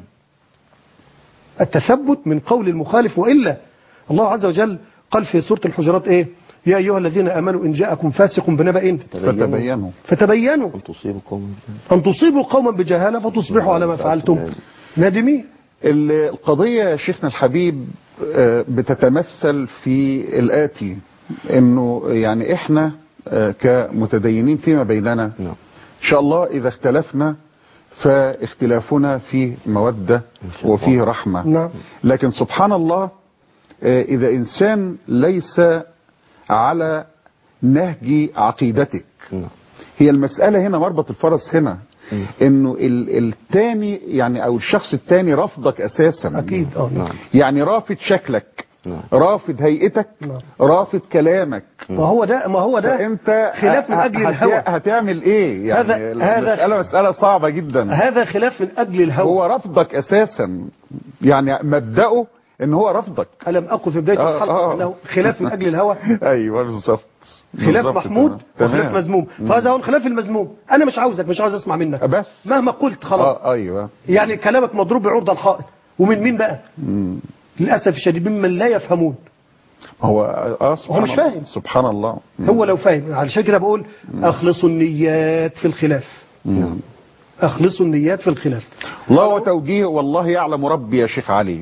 Speaker 4: التثبت من قول المخالف وإلا الله عز وجل قال في سورة الحجرات إيه يا أيها الذين آمنوا إن جاءكم فاسق بنبأ
Speaker 2: فتبينوا
Speaker 4: فتبينوا
Speaker 19: أن تصيبوا قوما
Speaker 4: أن تصيبوا قوما بجهالة فتصبحوا على ما فعلتم نادمين
Speaker 2: ال- القضية يا شيخنا الحبيب آه، بتتمثل في الآتي انه يعني احنا آه، كمتدينين فيما بيننا
Speaker 19: نعم.
Speaker 2: ان شاء الله اذا اختلفنا فاختلافنا فيه مودة وفيه رحمة
Speaker 4: نعم
Speaker 2: لكن سبحان الله آه، إذا إنسان ليس على نهج عقيدتك
Speaker 19: نعم.
Speaker 2: هي المسألة هنا مربط الفرس هنا انه ال- التاني يعني او الشخص التاني رفضك اساسا
Speaker 4: أكيد آه نعم.
Speaker 2: يعني رافض شكلك رافض هيئتك رافض كلامك
Speaker 4: ما هو ده ما هو ده
Speaker 2: فانت
Speaker 4: خلاف من اجل
Speaker 2: هت-
Speaker 4: الهوى
Speaker 2: هتعمل ايه يعني
Speaker 4: هذا- هذا-
Speaker 2: المسألة مسألة صعبة جدا
Speaker 4: هذا خلاف من اجل الهوى
Speaker 2: هو رفضك اساسا يعني مبدأه ان هو رفضك
Speaker 4: الم اقل في بدايه
Speaker 2: آه،
Speaker 4: الحلقه
Speaker 2: آه.
Speaker 4: انه خلاف من اجل الهوى
Speaker 2: ايوه بالظبط
Speaker 4: خلاف
Speaker 2: بالظبط
Speaker 4: محمود
Speaker 2: تمام.
Speaker 4: وخلاف مذموم فهذا هو الخلاف المذموم انا مش عاوزك مش عاوز اسمع منك
Speaker 2: بس
Speaker 4: مهما قلت خلاص
Speaker 2: اه ايوه
Speaker 4: يعني كلامك مضروب بعرض الحائط ومن مين بقى
Speaker 2: مم.
Speaker 4: للاسف الشديد ممن لا يفهمون
Speaker 2: هو اه سبحان
Speaker 4: هو مش
Speaker 2: الله.
Speaker 4: فاهم.
Speaker 2: سبحان الله مم.
Speaker 4: هو لو فاهم علشان كده بقول اخلصوا النيات في الخلاف
Speaker 2: مم.
Speaker 4: اخلصوا النيات في الخلاف
Speaker 2: الله وتوجيه والله يعلم ربي يا شيخ علي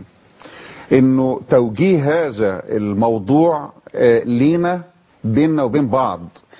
Speaker 2: انه توجيه هذا الموضوع آه، لينا بيننا وبين بعض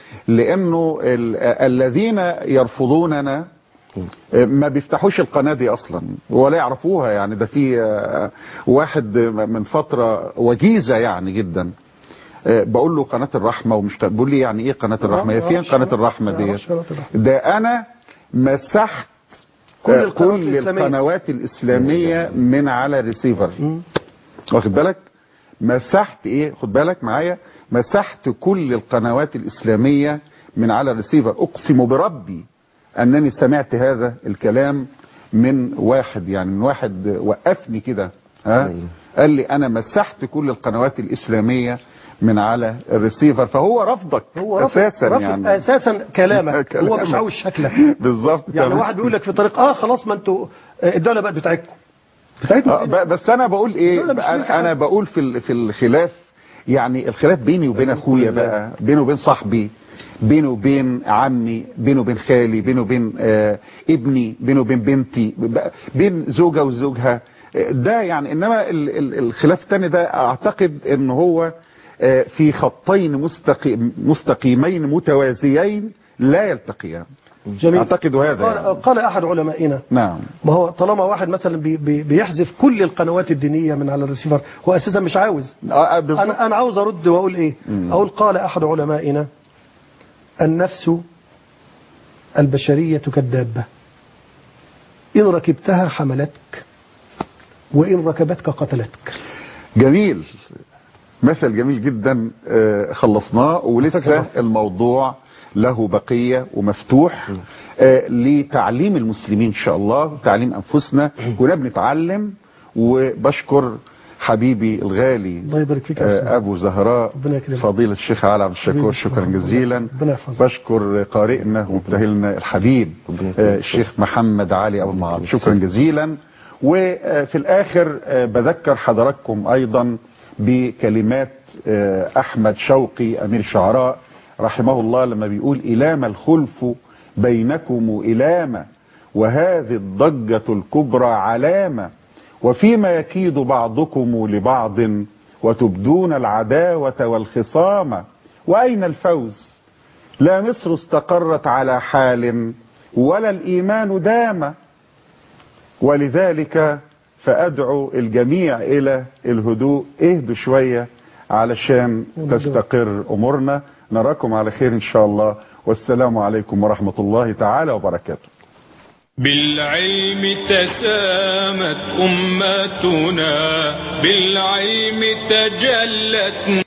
Speaker 2: لانه ال- آه، الذين يرفضوننا آه، ما بيفتحوش القناة دي اصلا ولا يعرفوها يعني ده في آه، واحد من فترة وجيزة يعني جدا آه، بقول له قناة الرحمة ومش بيقول لي يعني ايه قناة الرحمة هي فين قناة الرحمة دي ده انا مسحت
Speaker 4: كل
Speaker 2: آه،
Speaker 4: القنوات
Speaker 2: كل
Speaker 4: الإسلامية.
Speaker 2: القنوات الإسلامية من على ريسيفر واخد بالك مسحت ايه خد بالك معايا مسحت كل القنوات الإسلامية من على ريسيفر أقسم بربي أنني سمعت هذا الكلام من واحد يعني من واحد وقفني كده ها قال لي أنا مسحت كل القنوات الإسلامية من على الريسيفر فهو رفضك
Speaker 4: هو رفض
Speaker 2: أساسا
Speaker 4: رفض
Speaker 2: يعني
Speaker 4: اساسا كلامك هو
Speaker 2: كلامك.
Speaker 4: مش عاوز شكلك
Speaker 2: بالظبط
Speaker 4: يعني
Speaker 2: تمام.
Speaker 4: واحد بيقول لك في طريق اه خلاص ما انتوا آه، الدوله بقت بتاعتكم بتاعتنا
Speaker 2: آه، ب- بس انا بقول ايه
Speaker 4: لا، لا، مش
Speaker 2: انا أنا بقول في ال- في الخلاف يعني الخلاف بيني وبين اخويا بقى بيني وبين صاحبي بيني وبين عمي بيني وبين خالي بيني وبين آه ابني بيني وبين بنتي ب- بين زوجة وزوجها آه، ده يعني انما ال- ال- الخلاف التاني ده اعتقد ان هو آه، في خطين مستقيم مستقيمين متوازيين لا يلتقيان
Speaker 4: جميل.
Speaker 2: اعتقد هذا
Speaker 4: قال,
Speaker 2: يعني.
Speaker 4: قال احد علمائنا
Speaker 2: نعم
Speaker 4: ما هو طالما واحد مثلا بي بي بيحذف كل القنوات الدينيه من على الريسيفر هو اساسا مش عاوز
Speaker 2: آه، بالظبط.
Speaker 4: انا انا عاوز ارد واقول ايه
Speaker 2: مم.
Speaker 4: اقول قال احد علمائنا النفس البشريه كالدابه ان ركبتها حملتك وان ركبتك قتلتك
Speaker 2: جميل مثل جميل جدا آه، خلصناه ولسه الموضوع له بقية ومفتوح آه، لتعليم المسلمين إن شاء الله تعليم أنفسنا كنا بنتعلم وبشكر حبيبي الغالي
Speaker 4: الله يبارك فيك يا
Speaker 2: آه،
Speaker 4: أستاذ.
Speaker 2: أبو زهراء
Speaker 4: ربنا يكرمك.
Speaker 2: فضيلة الشيخ علي عبد الشكور
Speaker 4: حبيبي
Speaker 2: شكرا
Speaker 4: الشيخ.
Speaker 2: جزيلا
Speaker 4: ربنا يحفظك.
Speaker 2: بشكر قارئنا ومبتهلنا الحبيب آه، الشيخ محمد علي أبو المعاط شكرا جزيلا وفي الآخر آه، بذكر حضراتكم أيضا بكلمات آه، أحمد شوقي أمير الشعراء رحمه الله لما بيقول إلام الخلف بينكم إلامة وهذه الضجة الكبرى علامة وفيما يكيد بعضكم لبعض وتبدون العداوة والخصامة وأين الفوز لا مصر استقرت على حال ولا الإيمان دام ولذلك فأدعو الجميع إلى الهدوء اهدوا شوية علشان تستقر أمورنا نراكم على خير إن شاء الله والسلام عليكم ورحمة الله تعالى وبركاته
Speaker 1: بالعلم تسامت أمتنا بالعلم تجلت